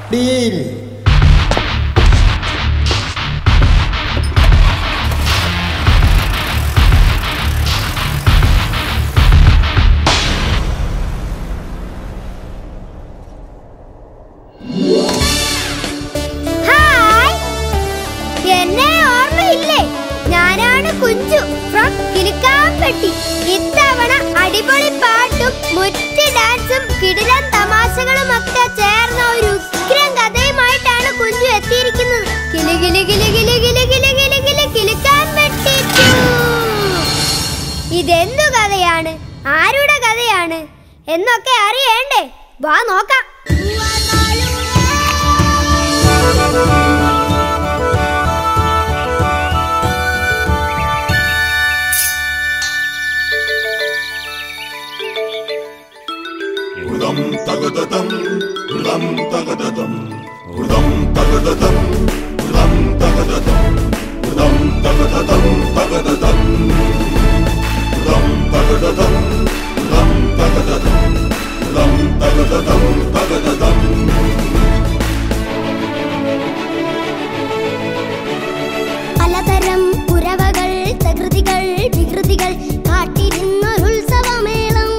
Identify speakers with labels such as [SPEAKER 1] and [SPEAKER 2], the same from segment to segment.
[SPEAKER 1] Deal
[SPEAKER 2] hi എന്നെ ഓർമ്മയില്ലേ ഞാനാണ് കുഞ്ചു ഫ്രം കിലുക്കാമ്പട്ടി ഇത്തവണ അടിപൊളി പാട്ടും മുറ്റ് ഡാൻസും കിടിലൻ തമാശകളും ഒക്കെ ചേർന്ന ഒരു ഉഗ്രം കഥയുമായിട്ടാണ് കുഞ്ചു എത്തിയിരിക്കുന്നത് കിലു കിലു കിലു കിലു കിലു കിലു കിലു കിലു കിലുക്കാമ്പട്ടി two. ഇതെന്തു കഥയാണ് ആരുടെ കഥയാണ് എന്നൊക്കെ അറിയേണ്ടേ വാ നോക്കാം
[SPEAKER 3] ഉദം തകതതം ഉദം തകതതം ഉദം തകതതം ഉദം തകതതം ഉദം തകതതം തകതതം ഉദം തകതതം ഉദം തകതതം ഉദം തകതതം തകതതം
[SPEAKER 2] പലതരം പുരവകൾ തകൃതികൾ വികൃതികൾ കാട്ടിരുന്നൊരുത്സവമേളം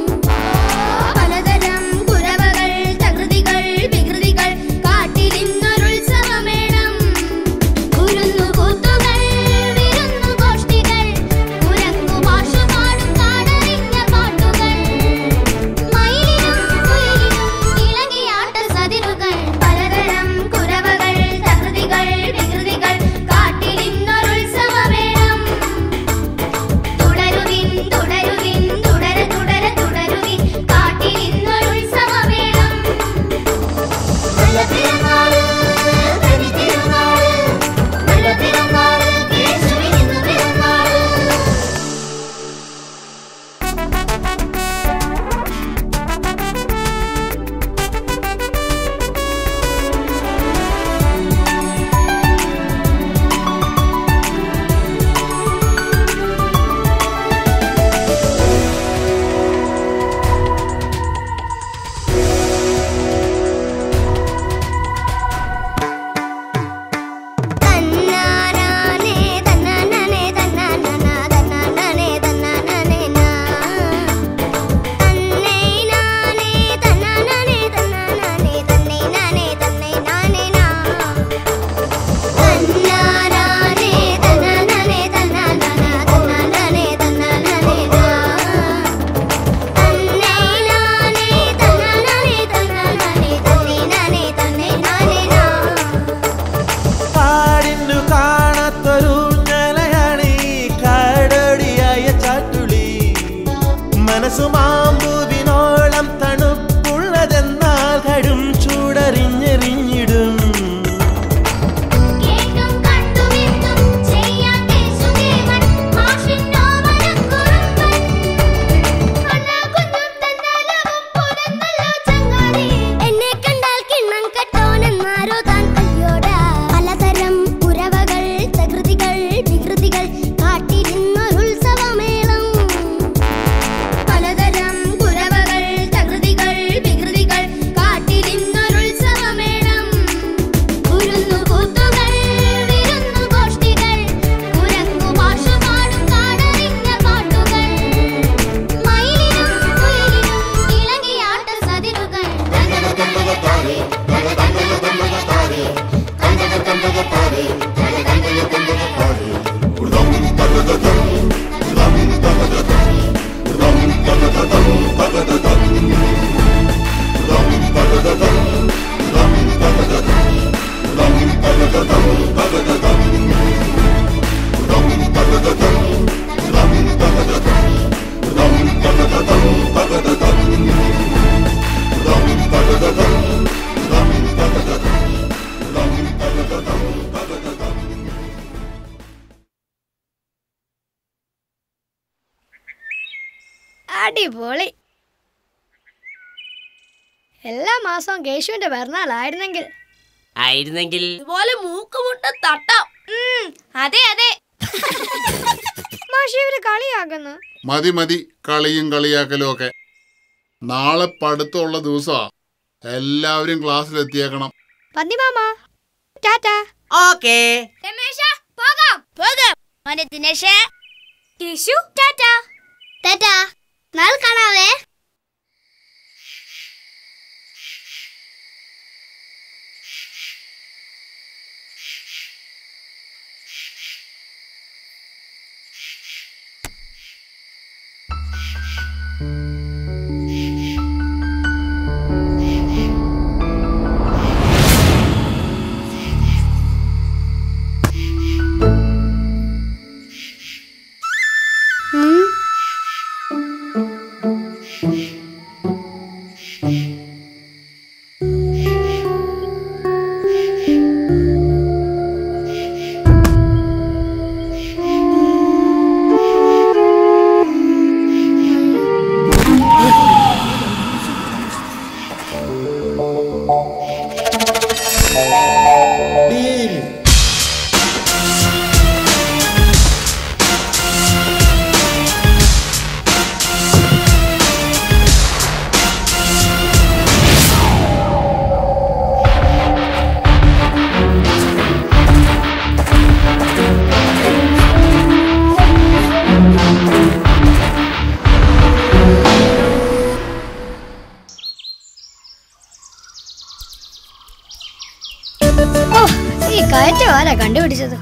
[SPEAKER 2] പലതരം പുരവകൾ തകൃതികൾ വികൃതികൾ കാട്ടിരുന്നൊരുത്സവമേളം കുരുന്നു കൂത്തുകൾ വിരുന്നു ഗോഷ്ഠികൾ കുരങ്ങു ഭാഷ പാടും കാടറിഞ്ഞ പാട്ടുകൾ മയിലിനും കുയിലിനും ഇളകിയാട്ട സതിരുകൾ പലതരം കുരവകൾ തകൃതികൾ വികൃതികൾ കാട്ടിലിന്നൊരുത്സവമേളം തുടരുവിൻ തുടരുവിൻ തുടര തുടര തുടരുവിൻ കാട്ടിലിന്നൊരുത്സവമേളം നല്ല പിറന്നാള് കനി തിരുനാള് നല്ല പിറന്നാള് യേശുവിനിന്ന് പിറന്നാള് തന്നാനാനേ തന്നാനാനേ തന്നാനാനാ തന്നാനാനേ തന്നാനാനേ നാ തന്നൈനാനേ തന്നാനാനേ തന്നാനാനേ തന്നൈനാനേ തന്നൈനാനേ നാ തന്നാനാനേ തന്നാനാനേ തന്നാനാനാ തന്നാനാനേ തന്നാനാനേ നാ തന്നൈനാനേ തന്നാനാനേ തന്നാനാനേ തന്നൈനാനേ തന്നൈനാനേ നാ
[SPEAKER 4] കാടിന്നു കാണാത്തൊരു ഞലയാണ് ഈ കാടടിയായ ചാട്ടുളി മനസ്സു മാമ്പുവിനോളം തണുപ്പുള്ളതെന്നാൽ കടും ചൂടറിഞ്ഞെറിഞ്ഞിടും
[SPEAKER 2] കേട്ടും കണ്ടുമിട്ടും ചെയ്യാൻ കേശുദേവൻ മാഷിന്നോ മനക്കുറുമ്പൻ കണ്ണാകുന്നും തന്നാലവും പുലർന്നല്ലോ ചങ്ങാതി എന്നെ കണ്ടാൽ കിണ്ണം കെട്ടോനെന്നാരോ താൻ അയ്യോടാ പലതരം പുരവകൾ തകൃതികൾ വികൃതികൾ കാട്ടിരുന്നൊരുത്സവമേളം പലതരം പുരവകൾ തകൃതികൾ വികൃതികൾ കാട്ടിരുന്നൊരുത്സവമേളം കുരുന്നു കൂത്തുകൾ വിരുന്നു ഗോഷ്ഠികൾ കുരങ്ങു ഭാഷ പാടും കാടറിഞ്ഞ പാട്ടുകൾ മയിലിനും കുയിലിനും ഇളകിയാട്ട സതിരുകൾ
[SPEAKER 3] ഉദം തകതതം ഉദം തകതതം ഉദം തകതതം തകതതം ഉദം തകതതം ഉദം തകതതം ഉദം തകതതം തകതതം ഉദം തകതതം ഉദം തകതതം ഉദം തകതതം തകതതം ഉദം തകതതം ഉദം തകതതം ഉദം തകതതം തകതതം
[SPEAKER 5] അടിപൊളി എല്ലാ മാസവും കേശുവിന്റെ പിറന്നാളായിരുന്നെങ്കിൽ
[SPEAKER 6] ആയിരുന്നെങ്കിൽ
[SPEAKER 7] ഇതുപോലെ മൂക്കുമുട്ട തട്ടാം ഉം, അതെ അതെ
[SPEAKER 5] മാഷി ഇവര് കളിയാക്കുന്നു
[SPEAKER 8] മതി മതി കളിയും കളിയാക്കലും ഒക്കെ നാളെ പഠിത്തമുള്ള ദിവസമാ
[SPEAKER 3] എല്ലാവരും ക്ലാസ്സിലെത്തിയേക്കണം
[SPEAKER 5] പന്തിമാമ ടാറ്റാ
[SPEAKER 1] ഓക്കേ
[SPEAKER 7] രമേശ പോകാം പോകാം മോനെ ദിനേശ് കേശു ടാറ്റാ
[SPEAKER 2] ടാറ്റാ നാളെ കാണാവേ
[SPEAKER 5] ഓ ഈ കയറ്റം ആരാ കണ്ടുപിടിച്ചത്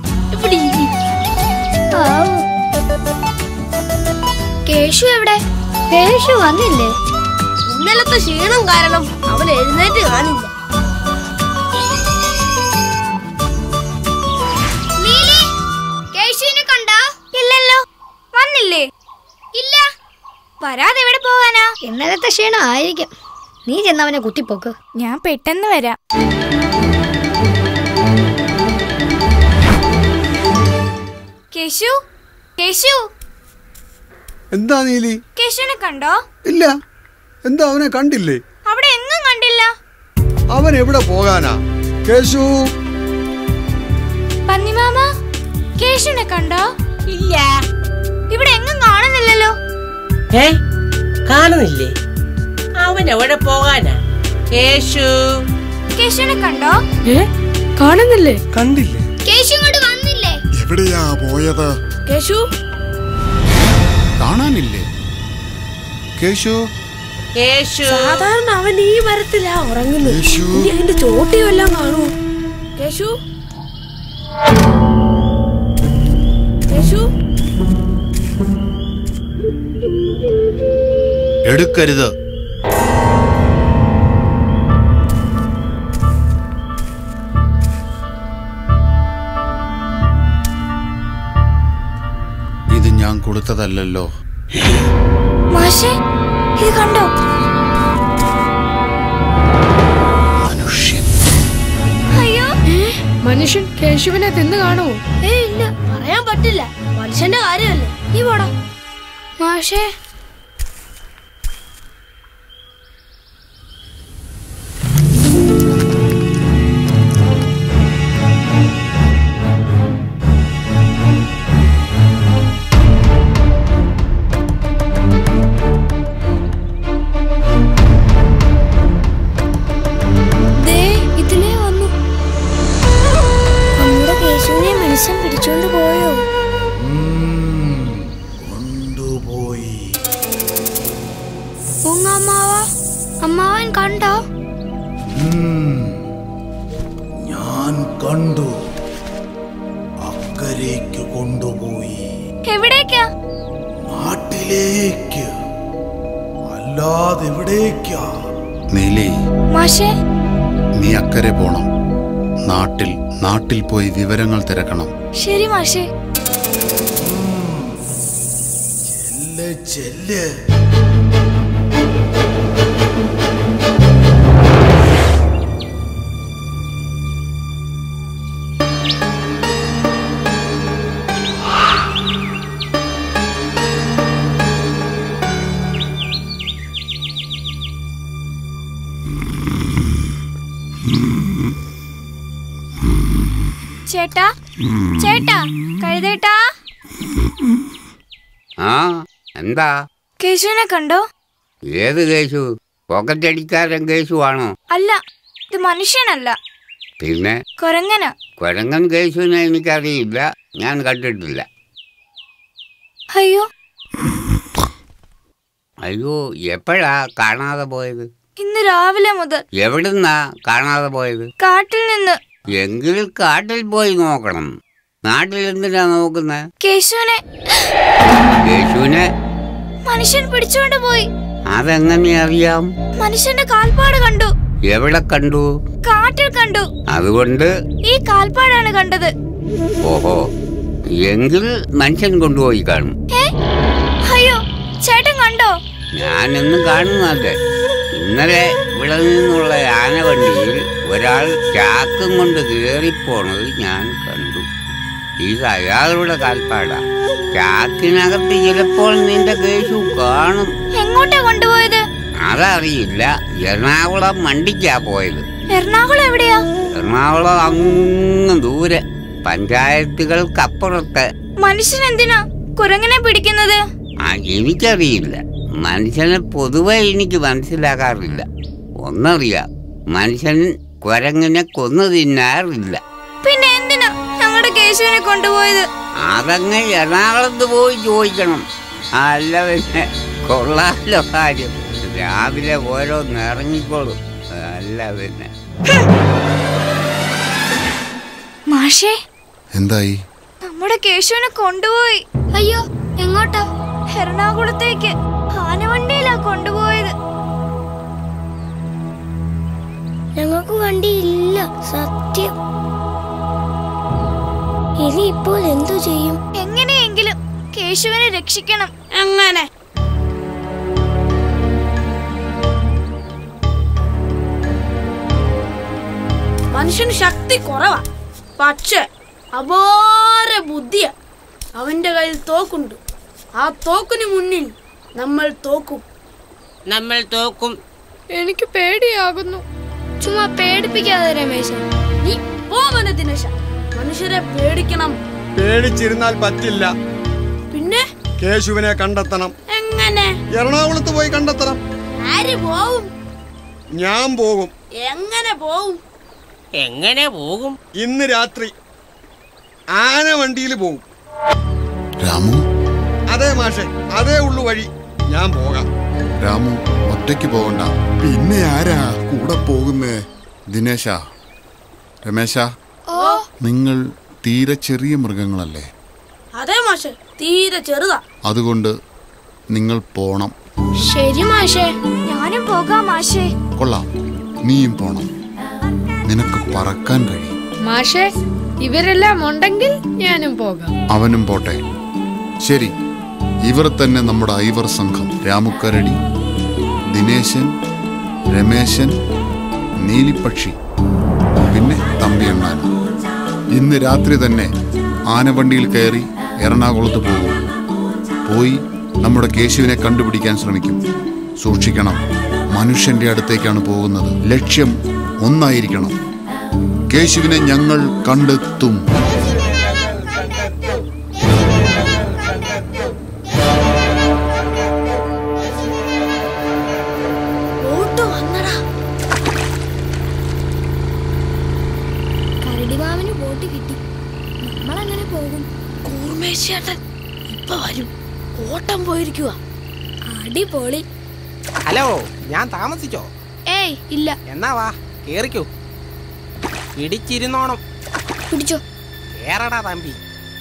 [SPEAKER 5] ആവൂ. കേശു എവിടെ കേശു വന്നില്ലേ
[SPEAKER 7] ഇന്നലത്തെ ക്ഷീണം കാരണം അവൻ എഴുന്നേറ്റ് കാണില്ല നീലി കേശുവിനെ കണ്ടോ ഇല്ലല്ലോ വന്നില്ലേ ഇല്ല വരാതെ എവിടെ പോകാനാ
[SPEAKER 5] ഇന്നലത്തെ ക്ഷീണം ആയിരിക്കും നീ ചെന്നവനെ കുത്തിപ്പോക്ക്
[SPEAKER 7] ഞാൻ പെട്ടെന്ന് വരാം കേശു കേശു
[SPEAKER 6] എന്താ നീലി
[SPEAKER 7] കേശുവിനെ കണ്ടോ
[SPEAKER 6] ഇല്ല എന്താ അവനെ കണ്ടില്ലേ
[SPEAKER 7] അവിടെ എങ്ങും കണ്ടില്ല
[SPEAKER 6] അവൻ എവിടെ പോകാനാ കേശു
[SPEAKER 7] പന്നിമാമ കേശുവിനെ കണ്ടോ ഇല്ല ഇവിടെ എങ്ങും കാണുന്നില്ലല്ലോ
[SPEAKER 1] ഏ കാണുന്നില്ലേ അവൻ എവിടെ പോകാനാ കേശു
[SPEAKER 7] കേശുവിനെ കണ്ടോ
[SPEAKER 5] കാണുന്നില്ലേ
[SPEAKER 6] കണ്ടില്ലേ
[SPEAKER 7] കേശു ഇങ്ങോട്ട് വന്നില്ലേ
[SPEAKER 3] എവിടെയാ പോയത്
[SPEAKER 7] കേശു
[SPEAKER 3] കാണാനില്ലേ കേശു
[SPEAKER 1] കേശു
[SPEAKER 7] സാധാരണ അവൻ ഈ മരത്തിലാ ഉറങ്ങുന്നത്
[SPEAKER 3] കേശു
[SPEAKER 7] ഇനി അതിന്റെ ചോട്ടിയും എല്ലാം കാണുമോ കേശു കേശു
[SPEAKER 3] എടുക്കരുത് ഇത് ഞാൻ കൊടുത്തതല്ലല്ലോ
[SPEAKER 7] മാഷേ ഇത് കണ്ടോ
[SPEAKER 3] മനുഷ്യൻ
[SPEAKER 7] അയ്യോ
[SPEAKER 5] മനുഷ്യൻ കേശുവിനെ തിന്നു കാണുമോ
[SPEAKER 7] ഏ ഇല്ല പറയാൻ പറ്റില്ല മനുഷ്യന്റെ കാര്യമല്ലേ നീ പോടാ മാഷേ ദേ ഇതിലേ വന്നു നമ്മുടെ കേശുവിനെ മനുഷ്യൻ പിടിച്ചോണ്ട് പോയോ
[SPEAKER 3] കൊണ്ടുപോയി
[SPEAKER 7] അമ്മാവ അമ്മാവൻ കണ്ടോ
[SPEAKER 3] ഞാൻ കണ്ടു അക്കരയ്ക്ക് കൊണ്ടുപോയി
[SPEAKER 7] എവിടേക്കാ
[SPEAKER 3] നാട്ടിലേക്ക് അല്ലാതെ എവിടേക്കാ നീലി
[SPEAKER 7] മാഷേ
[SPEAKER 3] നീ അക്കരെ പോണം നാട്ടിൽ നാട്ടിൽ പോയി വിവരങ്ങൾ തിരക്കണം
[SPEAKER 7] ശരി മാഷേ
[SPEAKER 3] ചെല്ല് ചെല്ല്
[SPEAKER 7] ചേട്ടാ ചേട്ടാ കഴുതേട്ടാ
[SPEAKER 8] ആ എന്താ
[SPEAKER 7] കേശുവിനെ കണ്ടോ
[SPEAKER 8] ഏത് കേശു പോക്കറ്റടിക്കാരൻ കേസുവാണോ
[SPEAKER 5] അല്ല ഇത് മനുഷ്യനല്ല
[SPEAKER 8] പിന്നെ
[SPEAKER 5] കുരങ്ങന
[SPEAKER 8] കുരങ്ങൻ കേസുവിനെ എനിക്കറിയില്ല ഞാൻ കണ്ടിട്ടില്ല
[SPEAKER 5] അയ്യോ
[SPEAKER 8] അയ്യോ എപ്പോഴാ കാണാതെ പോയത്
[SPEAKER 5] ഇന്ന് രാവിലെ മുതൽ
[SPEAKER 8] എവിടുന്നാ കാണാതെ പോയത്
[SPEAKER 5] കാട്ടിൽ നിന്ന്
[SPEAKER 8] എങ്കിൽ കാട്ടിൽ പോയി നോക്കണം നാട്ടിൽ എന്തിനാ നോക്കുന്നത്
[SPEAKER 5] കേശുവിനെ
[SPEAKER 8] യേശുവിനെ
[SPEAKER 5] മനുഷ്യൻ പിടിച്ചുകൊണ്ട് പോയി
[SPEAKER 8] അതെങ്ങനെ അറിയാം
[SPEAKER 5] മനുഷ്യന്റെ കാൽപ്പാട് കണ്ടു
[SPEAKER 8] എവിടെ കണ്ടു
[SPEAKER 5] കാട്ടിൽ കണ്ടു
[SPEAKER 8] അതുകൊണ്ട്
[SPEAKER 5] ഈ കാൽപ്പാടാണ് കണ്ടത്
[SPEAKER 8] ഓഹോ എങ്കിൽ മനുഷ്യൻ കൊണ്ടുപോയി കാണും
[SPEAKER 5] ഏ അയ്യോ ചേട്ടൻ കണ്ടോ
[SPEAKER 8] ഞാനെന്നും കാണുന്നതല്ലേ ഇന്നലെ ഇവിടെ നിന്നുള്ള ആനവണ്ടിയിൽ ഒരാൾ ചാക്കും കൊണ്ട് കയറിപ്പോണത് ഞാൻ കണ്ടു ഇത് അയാളുടെ കാൽപ്പാടാ ചാക്കിനകത്ത് ചിലപ്പോൾ നിന്റെ കേശു കാണും
[SPEAKER 5] എങ്ങോട്ടാ കൊണ്ടുപോയത്
[SPEAKER 8] അതറിയില്ല എറണാകുളം വണ്ടിക്കാ പോയത്
[SPEAKER 5] എറണാകുളം എവിടെയാ
[SPEAKER 8] എറണാകുളം അങ്ങ് ദൂരെ പഞ്ചായത്തുകൾക്കപ്പുറത്ത്
[SPEAKER 5] മനുഷ്യൻ എന്തിനാ കുരങ്ങനെ പിടിക്കുന്നത്
[SPEAKER 8] ആ എനിക്കറിയില്ല മനുഷ്യനെ പൊതുവെ എനിക്ക് മനസ്സിലാകാറില്ല ഒന്നറിയാം മനുഷ്യൻ കുരങ്ങിനെ കൊന്നു തിന്നാറില്ല
[SPEAKER 5] പിന്നെ എന്തിനാ ഞങ്ങളുടെ കേശുവിനെ കൊണ്ടുപോയത്
[SPEAKER 8] അതങ്ങ് എറണാകുളത്ത് പോയി ചോദിക്കണം അല്ല പിന്നെ കൊള്ളാലോ കാര്യം രാവിലെ ഓരോന്ന് ഇറങ്ങിക്കോളും അല്ല പിന്നെ
[SPEAKER 5] മാഷേ
[SPEAKER 3] എന്തായി
[SPEAKER 5] നമ്മുടെ കേശുവിനെ കൊണ്ടുപോയി
[SPEAKER 2] അയ്യോ എങ്ങോട്ടാ
[SPEAKER 5] എറണാകുളത്തേക്ക് ആനവണ്ടിയിലാ കൊണ്ടുപോയത്
[SPEAKER 2] ഞങ്ങൾക്ക് വണ്ടി ഇല്ല സത്യം ഇനി ഇപ്പോൾ എന്തു ചെയ്യും
[SPEAKER 5] എങ്ങനെയെങ്കിലും കേശുവിനെ രക്ഷിക്കണം
[SPEAKER 7] എങ്ങനെ മനുഷ്യന് ശക്തി കുറവാ പക്ഷെ അപാര ബുദ്ധിയ അവന്റെ കയ്യിൽ തോക്കുണ്ട് ആ തോക്കിന് മുന്നിൽ നമ്മൾ തോക്കും
[SPEAKER 1] നമ്മൾ തോക്കും
[SPEAKER 7] എനിക്ക് പേടിയാകുന്നു ചുമ്മാ പേടിപ്പിക്കാതെ രമേശ
[SPEAKER 2] നീ പോവന ദിനേശ മനുഷ്യരെ പേടിക്കണം
[SPEAKER 6] പേടിച്ചിരുന്നാൽ പറ്റില്ല
[SPEAKER 2] പിന്നെ
[SPEAKER 6] കേശുവിനെ കണ്ടെത്തണം
[SPEAKER 2] എങ്ങനെ
[SPEAKER 6] എറണാകുളത്ത് പോയി കണ്ടെത്തണം
[SPEAKER 2] ആര് പോവും
[SPEAKER 6] ഞാൻ പോകും
[SPEAKER 2] എങ്ങനെ പോവും
[SPEAKER 1] എങ്ങനെ പോകും
[SPEAKER 6] ഇന്ന് രാത്രി ആന വണ്ടിയിൽ പോകും
[SPEAKER 3] രാമു
[SPEAKER 6] അതേ മാഷെ അതേ ഉള്ളു വഴി ഞാൻ പോകാം
[SPEAKER 3] രാമു ഒറ്റയ്ക്ക് പോകണ്ട പിന്നെ ആരാ കൂടെ പോകുന്നേ ദിനേശ രമേശ നിങ്ങൾ തീരെ ചെറിയ മൃഗങ്ങളല്ലേ
[SPEAKER 2] അതെ മാഷെ തീരെ ചെറുതാ
[SPEAKER 3] അതുകൊണ്ട് നിങ്ങൾ പോണം
[SPEAKER 7] ശരി മാഷേ
[SPEAKER 5] ഞാനും പോകാം മാഷേ
[SPEAKER 3] കൊള്ളാം നീയും പോണം നിനക്ക് പറക്കാൻ കഴിയും
[SPEAKER 7] മാഷേ ഇവരെല്ലാം ഉണ്ടെങ്കിൽ ഞാനും പോകാം
[SPEAKER 3] അവനും പോട്ടെ ശരി ഇവർ തന്നെ നമ്മുടെ ഐവർ സംഘം രാമുക്കരടി ദിനേശൻ രമേശൻ നീലിപ്പക്ഷി പിന്നെ തമ്പി എണ്ണാൻ ഇന്ന് രാത്രി തന്നെ ആനവണ്ടിയിൽ കയറി എറണാകുളത്ത് പോകും പോയി നമ്മുടെ കേശുവിനെ കണ്ടുപിടിക്കാൻ ശ്രമിക്കും സൂക്ഷിക്കണം മനുഷ്യന്റെ അടുത്തേക്കാണ് പോകുന്നത് ലക്ഷ്യം ഒന്നായിരിക്കണം കേശുവിനെ ഞങ്ങൾ കണ്ടെത്തും
[SPEAKER 2] ബോട്ട് വന്നടാ
[SPEAKER 5] കരടിമാവിന് ബോട്ട് കിട്ടി നമ്മളങ്ങനെ പോകും
[SPEAKER 2] കൂർമേശേട്ടൻ ഇപ്പൊ വരും ഓട്ടം പോയിരിക്കുക
[SPEAKER 5] അടിപൊളി
[SPEAKER 9] ഹലോ ഞാൻ താമസിച്ചോ
[SPEAKER 5] ഏയ് ഇല്ല
[SPEAKER 9] എന്നാ വാ കേറിക്കോ പിടിച്ചിരുന്നോണം
[SPEAKER 5] പിടിച്ചോ
[SPEAKER 9] കേറടാ തമ്പി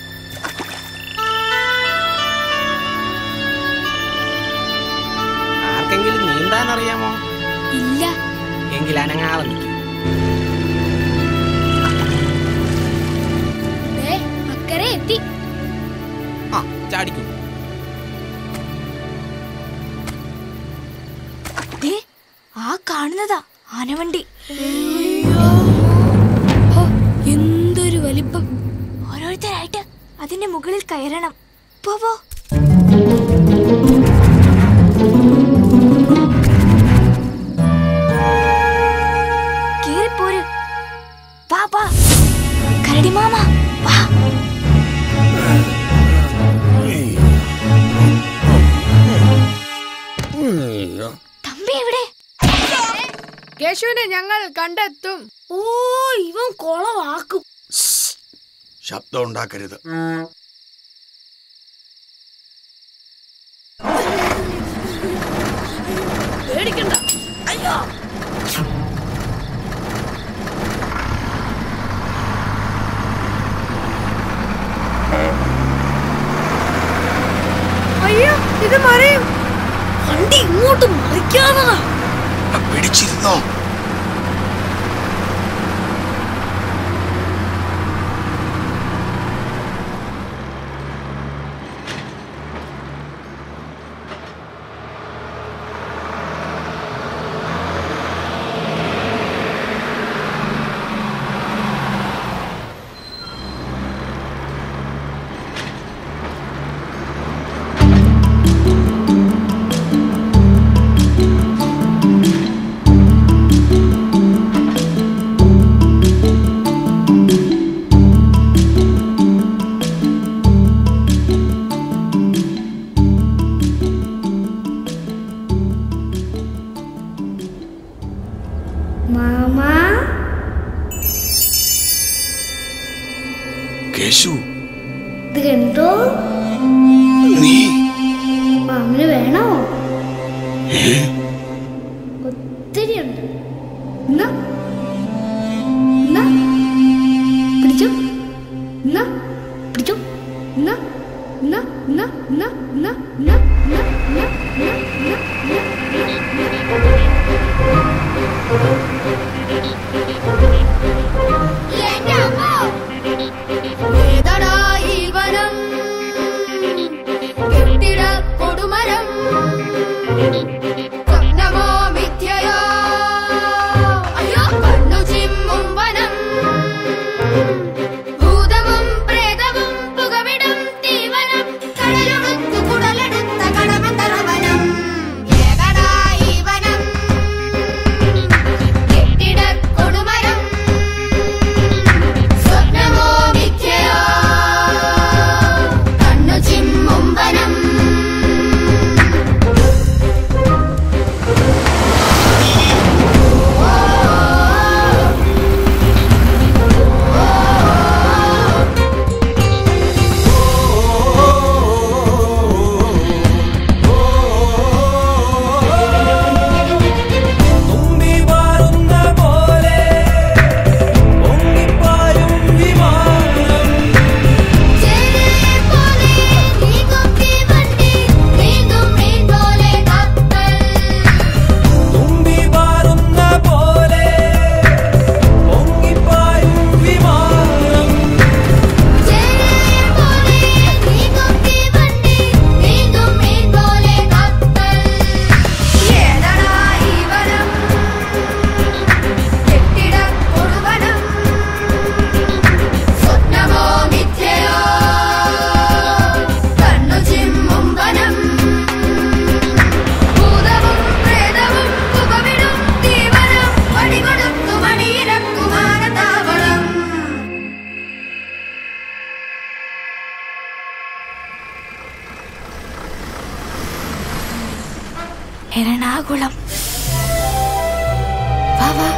[SPEAKER 9] ആർക്കെങ്കിലും നീന്താൻ അറിയാമോ
[SPEAKER 5] ഇല്ല
[SPEAKER 9] എങ്കിൽ അനങ്ങാതെ നിൽക്കും
[SPEAKER 5] ദേ, അക്കരെ എത്തി
[SPEAKER 9] ആ ചാടിക്കൂ
[SPEAKER 5] ദേ, ആ കാണുന്നതാ ആനവണ്ടി
[SPEAKER 2] ഹോ, എന്തൊരു വലിപ്പം
[SPEAKER 5] ഓരോരുത്തരായിട്ട് അതിന്റെ മുകളിൽ കയറണം പോവോ കേറിപ്പോര് വാ വാ കരടി മാമ വാ തമ്പി എവിടെ
[SPEAKER 7] കേശുവിനെ ഞങ്ങൾ കണ്ടെത്തും ഓ ഇവൻ കൊളവാക്കും
[SPEAKER 6] ശബ്ദം ഉണ്ടാക്കരുത്
[SPEAKER 7] പേടിക്കണ്ട അയ്യോ അയ്യോ ഇത് മറിയും വണ്ടി ഇങ്ങോട്ട് മറിക്കാതാ
[SPEAKER 6] പിടിച്ചിരുന്നോ
[SPEAKER 2] മാമാ
[SPEAKER 6] കേശു
[SPEAKER 2] ഇത് കണ്ടോ
[SPEAKER 6] നീ
[SPEAKER 2] മാമന് വേണോ
[SPEAKER 6] ഏ?
[SPEAKER 2] ഒത്തിരി ഉണ്ട് എന്നാ എന്നാ പിടിച്ചോ എന്നാ പിടിച്ചോ എന്നാ എന്നാ എന്നാ എന്നാ എന്നാ എന്നാ എന്നാ എന്നാ എന്നാ എന്നാ ഏതടാ ഈ വനം കെട്ടിട കൊടുമരം സ്വപ്നമോ മിഥ്യയോ അയ്യോ കണ്ണു ചിമ്മും വനം ഭൂതവും പ്രേതവും പുകവിടും തീവനം കടലൊടുത്തു കുടലെടുത്ത കടമന്തറവനം ഏകടാ ഈ വനം കെട്ടിട കൊടുമരം സ്വപ്നമോ മിഥ്യയോ കണ്ണു ചിമ്മും വനം
[SPEAKER 4] തുമ്പി പാറുന്ന പോലെ പൊങ്ങിപ്പായും വിമാനം തുമ്പി പാറുന്ന പോലെ പൊങ്ങിപ്പായും വിമാനം
[SPEAKER 2] സ്വപ്നമോ മിഥ്യയോ കണ്ണു ചിമ്മും വനം ഭൂതവും പ്രേതവും പുകവിടും തീവനം വടികൊടുത്തു മണിയിറക്കുമാനതാവളം
[SPEAKER 7] എറണാകുളം വാ വാ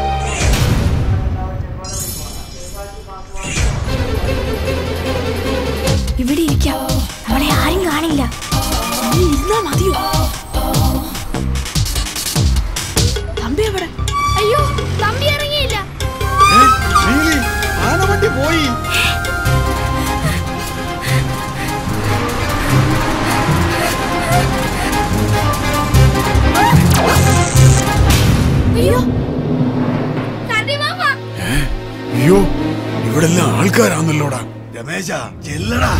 [SPEAKER 7] ഇവിടെ ഇരിക്കാം നമ്മളെ ആരും കാണില്ല നീ ഇരുന്നാ മതിയോ തമ്പി എവിടെ
[SPEAKER 2] അയ്യോ തമ്പി ഇറങ്ങിയില്ല
[SPEAKER 6] ആനവണ്ടി പോയി
[SPEAKER 2] അയ്യോ കറി മാമ
[SPEAKER 6] അയ്യോ ഇവിടെല്ലാം ആൾക്കാരാന്നല്ലോടാ രമേശ ചെല്ലടാ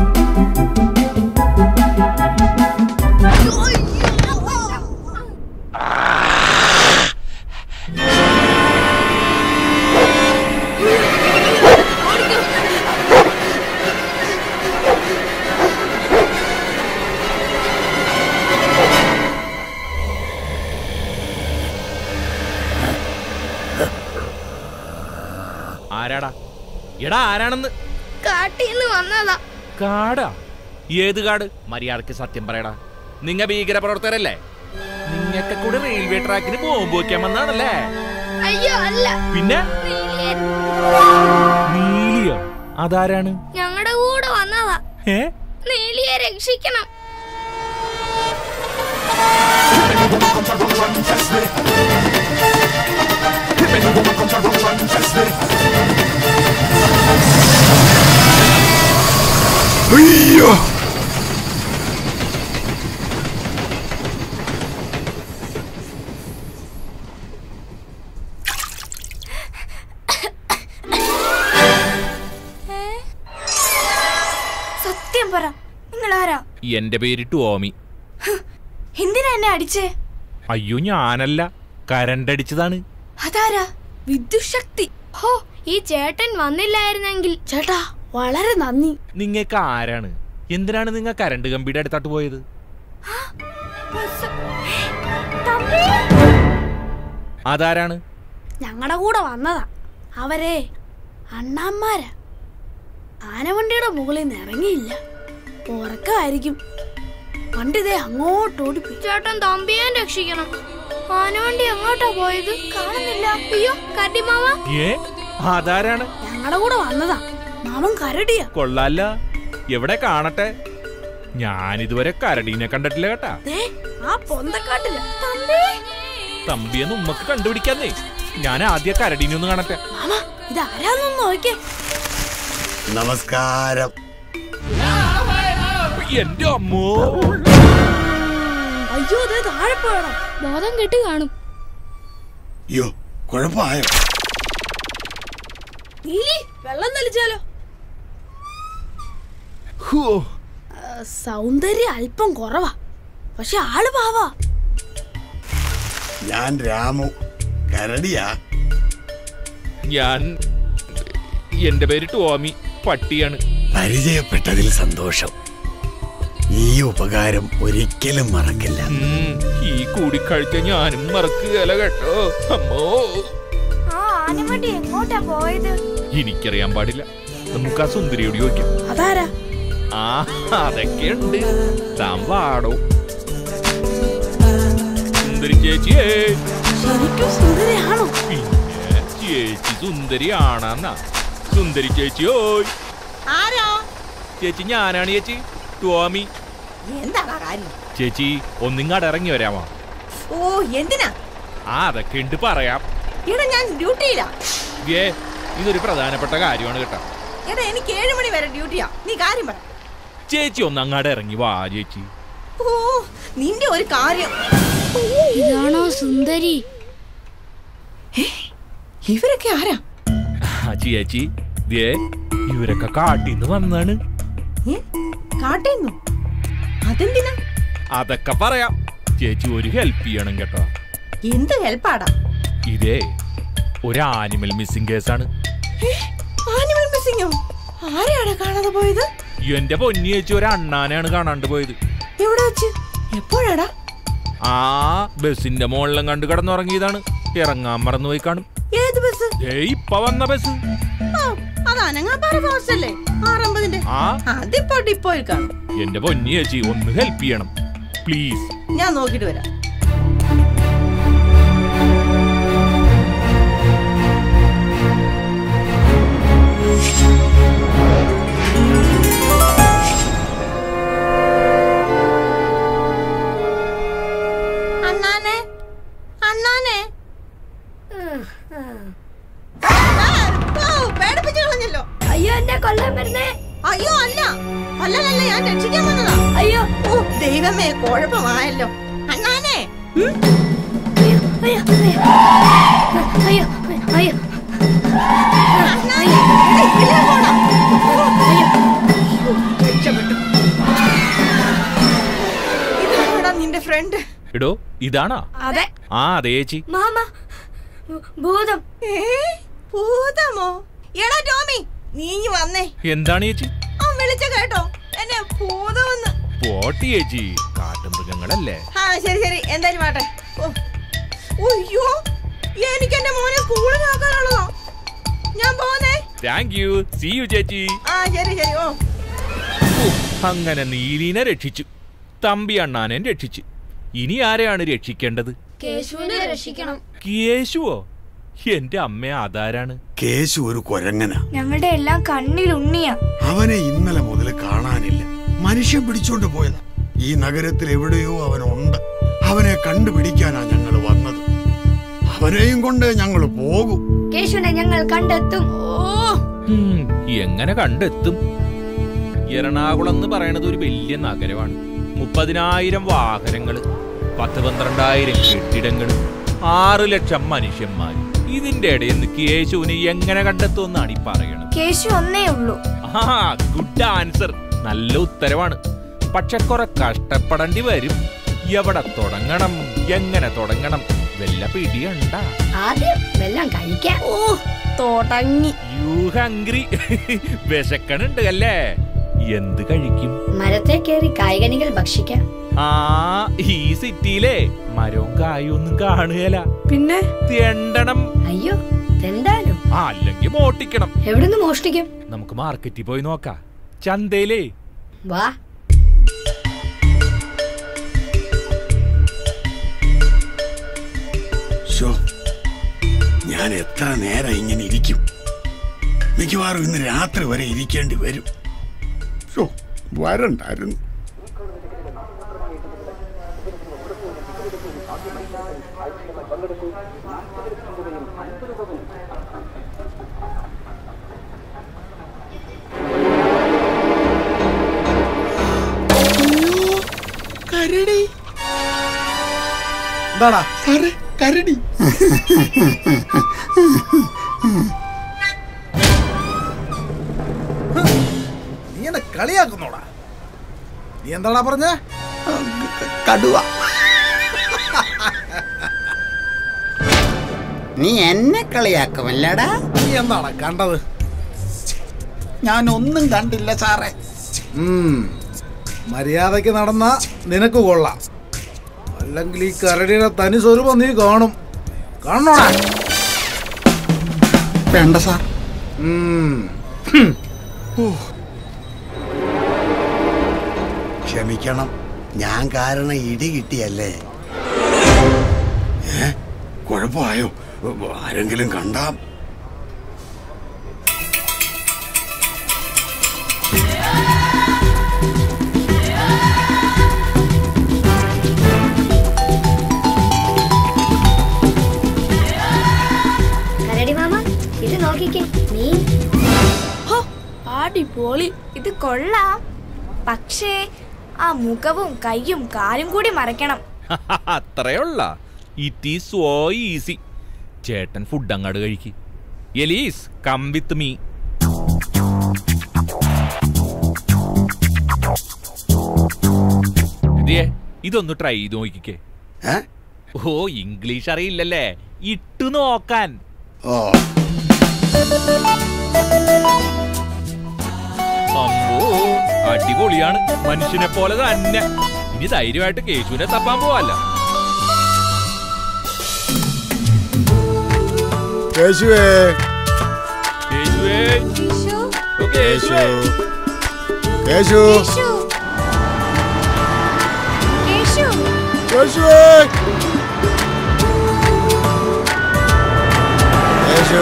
[SPEAKER 10] ആരാടാ എടാ ആരാണെന്ന്
[SPEAKER 7] കാട്ടിന്ന് വന്നതാ
[SPEAKER 10] കാടാ ഏത് കാട് മര്യാദക്ക് സത്യം പറയടാ നിങ്ങ ഭീകര പ്രവർത്തകരല്ലേ നിങ്ങക്ക് കൂടെ റെയിൽവേ ട്രാക്കിന് ബോംബ് വയ്ക്കാൻ വന്നാണല്ലേ
[SPEAKER 7] അയ്യോ അല്ല
[SPEAKER 10] പിന്നെ
[SPEAKER 7] നീലിയൻ
[SPEAKER 10] നീലിയോ അതാരാണ്
[SPEAKER 7] ഞങ്ങളുടെ കൂടെ വന്നതാ
[SPEAKER 10] ഏ
[SPEAKER 7] നീലിയെ രക്ഷിക്കണം
[SPEAKER 3] അയ്യോ
[SPEAKER 2] സത്യം പറ നിങ്ങൾ ആരാ
[SPEAKER 10] എന്റെ പേര് ടോമി
[SPEAKER 2] എന്തിനാ എന്നെ അടിച്ചേ
[SPEAKER 10] അയ്യോ ഞാനല്ല കരണ്ടടിച്ചതാണ്
[SPEAKER 2] അതാരാ വിദ്യുശക്തി
[SPEAKER 7] ഹോ ഈ ചേട്ടൻ വന്നില്ലായിരുന്നെങ്കിൽ ചേട്ടാ വളരെ നന്ദി
[SPEAKER 10] നിങ്ങൾക്ക് ആരാണ് എന്തിനാണ് നിങ്ങൾ കരണ്ട് കമ്പിയുടെ അടുത്തോട്ട് പോയത്
[SPEAKER 2] തമ്പി
[SPEAKER 10] അതാരാണ്
[SPEAKER 7] ഞങ്ങളുടെ കൂടെ വന്നതാ അവരെ അണ്ണാന്മാരാ ആനവണ്ടിയുടെ മുകളിൽ നിന്ന് ഇറങ്ങിയില്ല ഉറക്കമായിരിക്കും വണ്ടി ദേ അങ്ങോട്ട് ഓടിപ്പോയി ചേട്ടൻ തമ്പിയെ രക്ഷിക്കണം ആനവണ്ടി എങ്ങോട്ടാ പോയത് കാണുന്നില്ല അയ്യോ കട്ടിമാമ
[SPEAKER 10] ഏ അതാരാണ്
[SPEAKER 7] ഞങ്ങളുടെ കൂടെ വന്നതാ മാമൻ കരടിയാ
[SPEAKER 10] കൊള്ളാല്ല എവിടെ കാണട്ടെ ഞാൻ ഇതുവരെ കരടീനെ കണ്ടിട്ടില്ല കേട്ടാ
[SPEAKER 7] ദേ ആ പൊന്തക്കാട്ടില്ല തമ്പി
[SPEAKER 10] തമ്പിയെന്ന് ഉമ്മക്ക് കണ്ടുപിടിക്കാന്നേ ഞാൻ ആദ്യ കരടീനെ ഒന്ന് കാണട്ടെ
[SPEAKER 7] മാമ ഇതാരാന്നൊന്ന് നോക്കിയേ
[SPEAKER 6] നമസ്കാരം
[SPEAKER 10] എന്റെ അമ്മോ
[SPEAKER 7] അയ്യോ ദേ താഴെ പോയണം ബോധം കെട്ട് കാണും
[SPEAKER 6] അയ്യോ കുഴപ്പമായോ
[SPEAKER 7] നീലി വെള്ളം തളിച്ചാലോ
[SPEAKER 10] ഹോ,
[SPEAKER 7] സൗന്ദര്യം അല്പം കുറവാ പക്ഷെ ആള് പാവാ
[SPEAKER 6] ഞാൻ രാമു കരടിയാ
[SPEAKER 10] ഞാൻ എന്റെ പേര് ടോമി പട്ടിയാണ്
[SPEAKER 6] പരിചയപ്പെട്ടതിൽ സന്തോഷം ഈ ഉപകാരം ഒരിക്കലും മറക്കില്ല
[SPEAKER 10] ഉം, ഈ കൂടിക്കാഴ്ച ഞാനും മറക്കുകയല്ല കേട്ടോ അമ്മോ
[SPEAKER 2] ആ ആനവണ്ടി എങ്ങോട്ടാ പോയത്
[SPEAKER 10] എനിക്കറിയാൻ പാടില്ല നമുക്ക് ആ സുന്ദരിയോട് ചോദിക്കാം
[SPEAKER 7] അതാരാ
[SPEAKER 10] ആ അതൊക്കെയുണ്ട് താൻ വാടോ സുന്ദരി ചേച്ചിയേ
[SPEAKER 7] ശരിക്കും സുന്ദരിയാണോ
[SPEAKER 10] പിന്നെ ചേച്ചി സുന്ദരിയാണെന്നാ സുന്ദരി ചേച്ചിയോയ്
[SPEAKER 11] ആരോ
[SPEAKER 10] ചേച്ചി ഞാനാണ് ചേച്ചി ടോമി
[SPEAKER 11] എന്താണ് കാര്യം
[SPEAKER 10] ചേച്ചി ഒന്നിങ്ങാട് ഇറങ്ങി വരാമോ
[SPEAKER 11] ഓ എന്തിനാ
[SPEAKER 10] ആ അതൊക്കെ ഉണ്ട് പറയാം
[SPEAKER 11] എടാ ഞാൻ ഡ്യൂട്ടിയിലാ
[SPEAKER 10] ഏ ഇതൊരു പ്രധാനപ്പെട്ട കാര്യമാണ് കേട്ടോ
[SPEAKER 11] എടാ എനിക്ക് ഏഴ് മണി വരെ ഡ്യൂട്ടിയാ നീ കാര്യം പറ
[SPEAKER 10] ചേച്ചി ഒന്ന് അങ്ങാട് ഇറങ്ങി വാ ചേച്ചി
[SPEAKER 11] ഓ നിന്റെ ഒരു കാര്യം
[SPEAKER 7] ഇതാണോ സുന്ദരി
[SPEAKER 11] ഇവരൊക്കെ ആരാ
[SPEAKER 10] ആ ചേച്ചി ദേ ഇവരൊക്കെ കാട്ടിന്ന് വന്നാണ്
[SPEAKER 11] ഏ കാട്ടേന്നു അതെന്തിനാ
[SPEAKER 10] അതൊക്കെ പറയാം ചേച്ചി ഒരു ഹെൽപ്പ് ചെയ്യണം കേട്ടോ
[SPEAKER 11] എന്ത് ഹെൽപ്പാടാ
[SPEAKER 10] ഇതേ ഒരു ആനിമൽ മിസ്സിംഗ് കേസാണ്
[SPEAKER 11] ആനിമൽ മിസ്സിങ്ങോ ആരെയാണ് കാണാതെ പോയത്
[SPEAKER 10] എന്റെ പൊന്നി ചേച്ചി ഒരു അണ്ണാനെയാണ് കാണാണ്ട് പോയത്
[SPEAKER 11] എവിടെ വെച്ച് എപ്പോഴാടാ
[SPEAKER 10] ആ ബസിന്റെ മുകളിലും കണ്ട് കിടന്നുറങ്ങിയതാണ് ഇറങ്ങാൻ മറന്നുപോയി കാണും
[SPEAKER 11] ഏത് ബസ്
[SPEAKER 10] ഏ ഇപ്പൊ വന്ന ബസ്
[SPEAKER 11] ഓ അത് അനങ്ങാപ്പാറ ഫാസ്റ്റ് അല്ലേ ആറമ്പതിന്റെ
[SPEAKER 10] ആ
[SPEAKER 11] അതിപ്പോ ഡിപ്പോയിൽ കാണും
[SPEAKER 10] എന്റെ പൊന്നി ചേച്ചി ഒന്ന് ഹെൽപ്പ് ചെയ്യണം പ്ലീസ്
[SPEAKER 11] ഞാൻ നോക്കിട്ട് വരാം അണ്ണാനെ അണ്ണാനെ ഓ, പേടിപ്പിച്ച് കളഞ്ഞല്ലോ
[SPEAKER 2] അയ്യോ എന്നെ കൊല്ലാൻ വരുന്നേ
[SPEAKER 11] അയ്യോ അല്ല അല്ലല്ല ഞാൻ രക്ഷിക്കാൻ വന്നതാ
[SPEAKER 2] അയ്യോ
[SPEAKER 11] ഓ ദൈവമേ കുഴപ്പമായല്ലോ അണ്ണാനെ ഉം?
[SPEAKER 2] അയ്യോ അയ്യോ അയ്യോ അയ്യോ
[SPEAKER 11] അണ്ണാനെ, എടാ, ഇതിലേ പോടാ. ഓ, രക്ഷപ്പെട്ടു ഇതാണോടാ നിന്റെ ഫ്രണ്ട്
[SPEAKER 10] എടോ ഇതാണോ
[SPEAKER 2] അതെ
[SPEAKER 10] ആ അതെ ചേച്ചി
[SPEAKER 2] മാമ ഭൂതം
[SPEAKER 11] ഏ ഭൂതമോ എടാ ടോമി നീ ഇങ്ങ് വന്നേ
[SPEAKER 10] എന്താണ് ചേച്ചി
[SPEAKER 11] അവൻ വിളിച്ച കേട്ടോ എന്നെ ഭൂതമെന്ന്
[SPEAKER 10] പോട്ടി ചേച്ചി കാട്ടുമൃഗങ്ങളല്ലേ
[SPEAKER 11] ആ ശരി ശരി എന്തായാലും മാട്ടെ ഓ അയ്യോ എനിക്ക് എന്റെ മോനെ സ്കൂളിൽ ആക്കാനുള്ളതാ ഞാൻ പോന്നേ
[SPEAKER 10] താങ്ക് യു സി യു ചേച്ചി
[SPEAKER 11] ആ ശരി ശരി ഓ
[SPEAKER 10] ഓ, അങ്ങനെ നീലീനെ രക്ഷിച്ചു തമ്പി അണ്ണാനെ രക്ഷിച്ചു ഇനി ആരെയാണ് രക്ഷിക്കേണ്ടത്
[SPEAKER 7] കേശുവിനെ രക്ഷിക്കണം
[SPEAKER 10] കേശുവോ എന്റെ അമ്മ അതാരാണ്
[SPEAKER 12] കേശു ഒരു കൊരങ്ങനാ
[SPEAKER 13] ഞങ്ങളുടെ എല്ലാം കണ്ണിൽ ഉണ്ണിയാ
[SPEAKER 12] അവനെ ഇന്നലെ മുതൽ കാണാനില്ല മനുഷ്യൻ പിടിച്ചോണ്ട് പോയതാ ഈ നഗരത്തിൽ എവിടെയോ അവനുണ്ട് അവനെ കണ്ടുപിടിക്കാനാ ഞങ്ങൾ വന്നത് അവനെയും കൊണ്ട് ഞങ്ങൾ പോകും
[SPEAKER 5] കേശുവിനെ ഞങ്ങൾ കണ്ടെത്തും
[SPEAKER 10] ഉം, എങ്ങനെ കണ്ടെത്തും എറണാകുളം എന്ന് പറയണത് ഒരു വലിയ നഗരമാണ് മുപ്പതിനായിരം വാഹനങ്ങള് പത്ത് പന്ത്രണ്ടായിരം കെട്ടിടങ്ങള് ആറ് ലക്ഷം മനുഷ്യന്മാർ ഇതിന്റെ ഇടയിൽ നിന്ന് കേശുവിനെ എങ്ങനെ കണ്ടെത്തുമെന്നാണ് ഈ പറയണത്
[SPEAKER 13] കേശു ഒന്നേ ഉള്ളൂ
[SPEAKER 10] ആ ഗുഡ് ആൻസർ നല്ല ഉത്തരവാണ് പക്ഷെ കുറെ കഷ്ടപ്പെടേണ്ടി വരും എവിടെ തുടങ്ങണം എങ്ങനെ തുടങ്ങണം വല്ല പിടിയണ്ട
[SPEAKER 5] ആദ്യം വെള്ളം കഴിക്കാം
[SPEAKER 13] ഓ തുടങ്ങി
[SPEAKER 10] യു ഹംഗ്രി വിശക്കണുണ്ട് അല്ലേ എന്ത് കഴിക്കും
[SPEAKER 5] മരത്തെ കയറി കായികനികൾ ഭക്ഷിക്കാം
[SPEAKER 10] ആ ഈ സിറ്റിയിലെ മരവും കായും ഒന്നും കാണുകയല്ല
[SPEAKER 13] പിന്നെ
[SPEAKER 10] തെണ്ടണം
[SPEAKER 5] അയ്യോ എന്താണോ
[SPEAKER 10] ആ അല്ലെങ്കിൽ മോട്ടിക്കണം
[SPEAKER 5] എവിടുന്ന് മോഷ്ടിക്കും
[SPEAKER 10] നമുക്ക് മാർക്കറ്റിൽ പോയി നോക്കാം ചന്തയിലേ
[SPEAKER 5] വാ
[SPEAKER 12] ശോ ഞാൻ എത്ര നേരം ഇങ്ങനെ ഇരിക്കും മിക്കവാറും ഇന്ന് രാത്രി വരെ ഇരിക്കേണ്ടി വരും ശോ വരണ്ടായിരുന്നു കരടി
[SPEAKER 6] എന്താടാ
[SPEAKER 12] സാറേ കരടി
[SPEAKER 6] നീ എന്നെ കളിയാക്കുന്നോടാ നീ എന്താടാ പറഞ്ഞ
[SPEAKER 12] കടുവ
[SPEAKER 8] നീ എന്നെ കളിയാക്കുമല്ലടാ
[SPEAKER 6] നീ എന്താടാ കണ്ടത്
[SPEAKER 12] ഞാൻ ഒന്നും കണ്ടില്ല സാറേ
[SPEAKER 6] ഉം, മര്യാദയ്ക്ക് നടന്ന നിനക്ക് കൊള്ളാം അല്ലെങ്കിൽ ഈ കരടിയുടെ തനി സ്വരൂപം നീ കാണും കാണണോടാ
[SPEAKER 12] വേണ്ട സാർ
[SPEAKER 6] ഉം.
[SPEAKER 12] ക്ഷമിക്കണം ഞാൻ കാരണം ഇടി കിട്ടിയല്ലേ ഏ കുഴപ്പമായോ ആരെങ്കിലും കണ്ടാ
[SPEAKER 5] കരടി മാമ ഇത് നോക്കിക്കേ നീ
[SPEAKER 13] ഹോ, അടിപൊളി ഇത് കൊള്ളാം പക്ഷേ ആ മുഖവും കൈയും കാലും കൂടി മറയ്ക്കണം
[SPEAKER 10] അത്രയുള്ള ഇറ്റ് ഈസ് സോ ഈസി ചേട്ടൻ ഫുഡ് അങ്ങാട് കഴിക്ക് എലീസ് കം വിത്ത് മീ ഇതേ ഇതൊന്ന് ട്രൈ ചെയ്ത് നോക്കിക്കേ
[SPEAKER 12] ഏ?
[SPEAKER 10] ഓ ഇംഗ്ലീഷ് അറിയില്ലല്ലേ ഇട്ടു നോക്കാൻ
[SPEAKER 12] ഓ
[SPEAKER 10] അമ്പോ അടിപൊളിയാണ് മനുഷ്യനെ പോലെ തന്നെ ഇനി ധൈര്യമായിട്ട് കേശുവിനെ തപ്പാൻ പോവല്ല
[SPEAKER 6] കേശുവേ
[SPEAKER 10] കേശുവേ ഓ, കേശുവേ
[SPEAKER 6] കേശു
[SPEAKER 13] കേശു കേശു
[SPEAKER 6] കേശുവേ കേശു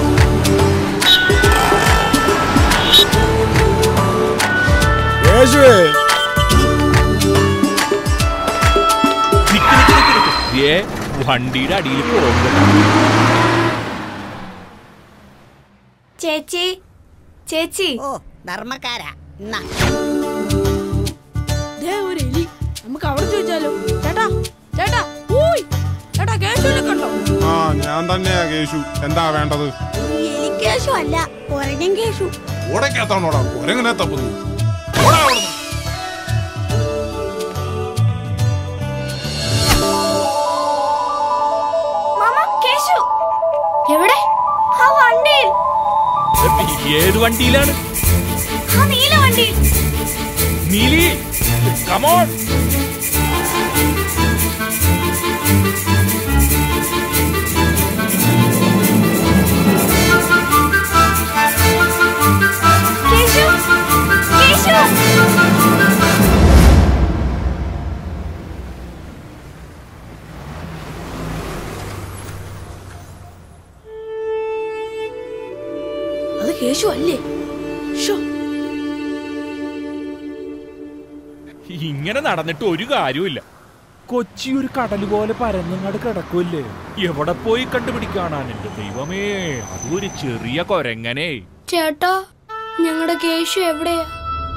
[SPEAKER 6] കേശുവേ
[SPEAKER 10] നിക്ക് നിക്ക് നിക്ക് നിക്ക്. ദേ, വണ്ടിയുടെ അടിയിൽ പോകുന്നു
[SPEAKER 13] ചേച്ചി ചേച്ചി
[SPEAKER 14] ഓ ധർമ്മക്കാരാ എന്നാ
[SPEAKER 7] ദേ ഒരു എലി നമുക്ക് അവിടെ ചോദിച്ചാലോ ചേട്ടാ ചേട്ടാ ഊയ് ചേട്ടാ കേശുവിനെ കണ്ടോ
[SPEAKER 15] ആ ഞാൻ തന്നെയാ കേശു എന്താ വേണ്ടത്
[SPEAKER 14] എലി കേശു അല്ല കൊരങ്ങൻ കേശു
[SPEAKER 15] ഓടക്കകത്താണോടാ ഒരെങ്ങനെ തപ്പുന്നു ഓടാ അവിടുന്ന്.
[SPEAKER 13] മാമ കേശു എവിടെ ആ വണ്ടിയിൽ
[SPEAKER 10] ഏത് വണ്ടിയിലാണ്
[SPEAKER 13] ആ നീല വണ്ടിയിൽ
[SPEAKER 10] നീലി കമോൺ
[SPEAKER 13] കേശു കേശു
[SPEAKER 7] കേശു അല്ലേ ഷോ
[SPEAKER 10] ഇങ്ങനെ നടന്നിട്ട് ഒരു കാര്യമില്ല കൊച്ചി ഒരു കടൽ പോലെ പരന്നങ്ങാട് കിടക്കുമല്ലേ എവിടെ പോയി കണ്ടുപിടിക്കാനാണ് എന്റെ ദൈവമേ അതും ഒരു ചെറിയ കൊരങ്ങനെ
[SPEAKER 5] ചേട്ടാ ഞങ്ങളുടെ കേശു എവിടെയാ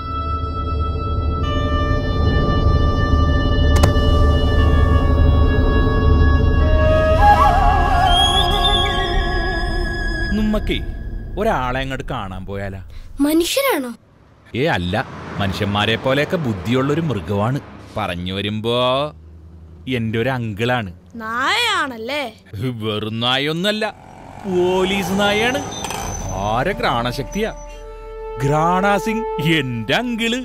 [SPEAKER 10] നമ്മക്കേ ഒരാളെ അങ്ങോട്ട് കാണാൻ പോയാലാ
[SPEAKER 5] മനുഷ്യരാണോ
[SPEAKER 10] ഏ അല്ല മനുഷ്യന്മാരെ പോലെയൊക്കെ ബുദ്ധിയുള്ളൊരു മൃഗമാണ് പറഞ്ഞു വരുമ്പോ എന്റെ ഒരു അങ്കിളാണ്
[SPEAKER 7] നായാണല്ലേ
[SPEAKER 10] വെറും നായൊന്നല്ല പോലീസ് നായാണ് ആരെ ഗ്രാണശക്തിയാ ഗ്രാണ സിംഗ് എന്റെ അങ്കിള്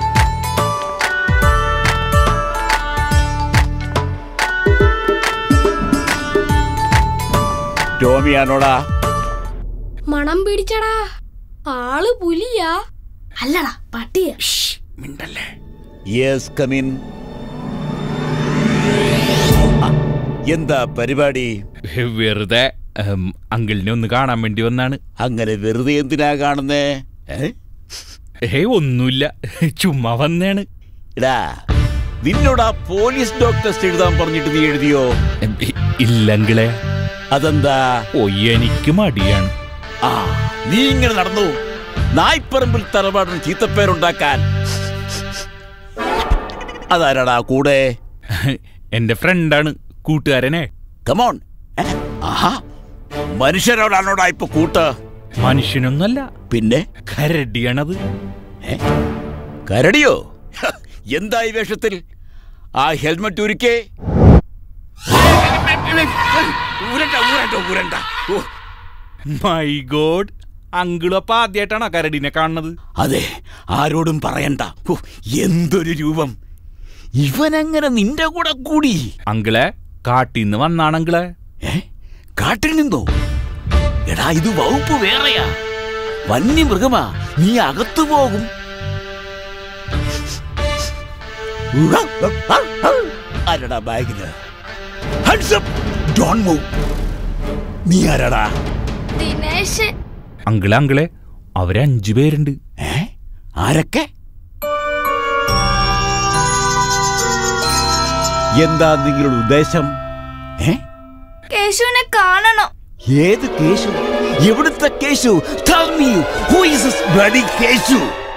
[SPEAKER 16] ടോമിയാണോടാ
[SPEAKER 5] മണം പിടിച്ചടാ ആള് പുലിയാ അല്ലടാ പട്ടിയാ
[SPEAKER 10] മിണ്ടല്ലേ
[SPEAKER 16] യെസ് കമിൻ എന്താ പരിപാടി
[SPEAKER 10] വെറുതെ ഉം, അങ്കിളിനെ ഒന്ന് കാണാൻ വേണ്ടി വന്നാണ്
[SPEAKER 16] അങ്ങനെ വെറുതെ എന്തിനാ കാണുന്നേ ഏ?
[SPEAKER 10] ഏ ഒന്നുമില്ല ചുമ്മാ വന്നേണ്
[SPEAKER 16] എടാ നിന്നോട് ആ പോലീസ് ഡോക്ടേഴ്സ് എഴുതാൻ പറഞ്ഞിട്ട് നീ എഴുതിയോ
[SPEAKER 10] ഇല്ലങ്കിളെ
[SPEAKER 16] അതെന്താ
[SPEAKER 10] ഓ എനിക്ക് മടിയാണ്
[SPEAKER 16] ആ നീ ഇങ്ങനെ നടന്നു നായ്പ്പറമ്പിൽ തറവാടിന് ചീത്തപ്പേരുണ്ടാക്കാൻ അതാരാടാ കൂടെ
[SPEAKER 10] എന്റെ ഫ്രണ്ടാണ് കൂട്ടുകാരനെ
[SPEAKER 16] കമോൺ ആഹാ മനുഷ്യരോടാണോടാ ഇപ്പൊ കൂട്ട്
[SPEAKER 10] മനുഷ്യനൊന്നല്ല
[SPEAKER 16] പിന്നെ
[SPEAKER 10] കരടിയാണത്
[SPEAKER 16] കരടിയോ ഹ, എന്താ ഈ വേഷത്തിൽ ആ ഹെൽമെറ്റ് ഉരുക്കേ ഊരണ്ട ഊരണ്ട ഊരണ്ട ഓ,
[SPEAKER 10] മൈ ഗോഡ് അങ്കിളപ്പ ആദ്യമായിട്ടാണോ കരടിനെ കാണുന്നത്
[SPEAKER 16] അതെ ആരോടും പറയണ്ട ഹോ, എന്തൊരു രൂപം ഇവനെങ്ങനെ നിന്റെ കൂടെ കൂടി
[SPEAKER 10] അങ്കിളെ കാട്ടിന്ന് വന്നാണ് അങ്കിളെ
[SPEAKER 16] കാട്ടിൽ നിന്നോ എടാ ഇത് വകുപ്പ് വേറെയാ വന്യമൃഗമാ നീ അകത്തു പോകും ആരടാ ബാഗില് Hands up! Don't move. നീ ആരാടാ
[SPEAKER 5] ദിനേശ്
[SPEAKER 10] അങ്കിളെ അങ്കിളെ അവര് അഞ്ചു പേരുണ്ട്
[SPEAKER 16] ആരൊക്കെ എന്താ നിങ്ങളുടെ ഉദ്ദേശം ഏ
[SPEAKER 13] കേശുവിനെ കാണണം
[SPEAKER 16] ഏത് കേശു എവിടുത്തെ Keshu Tell me, who is this bloody Keshu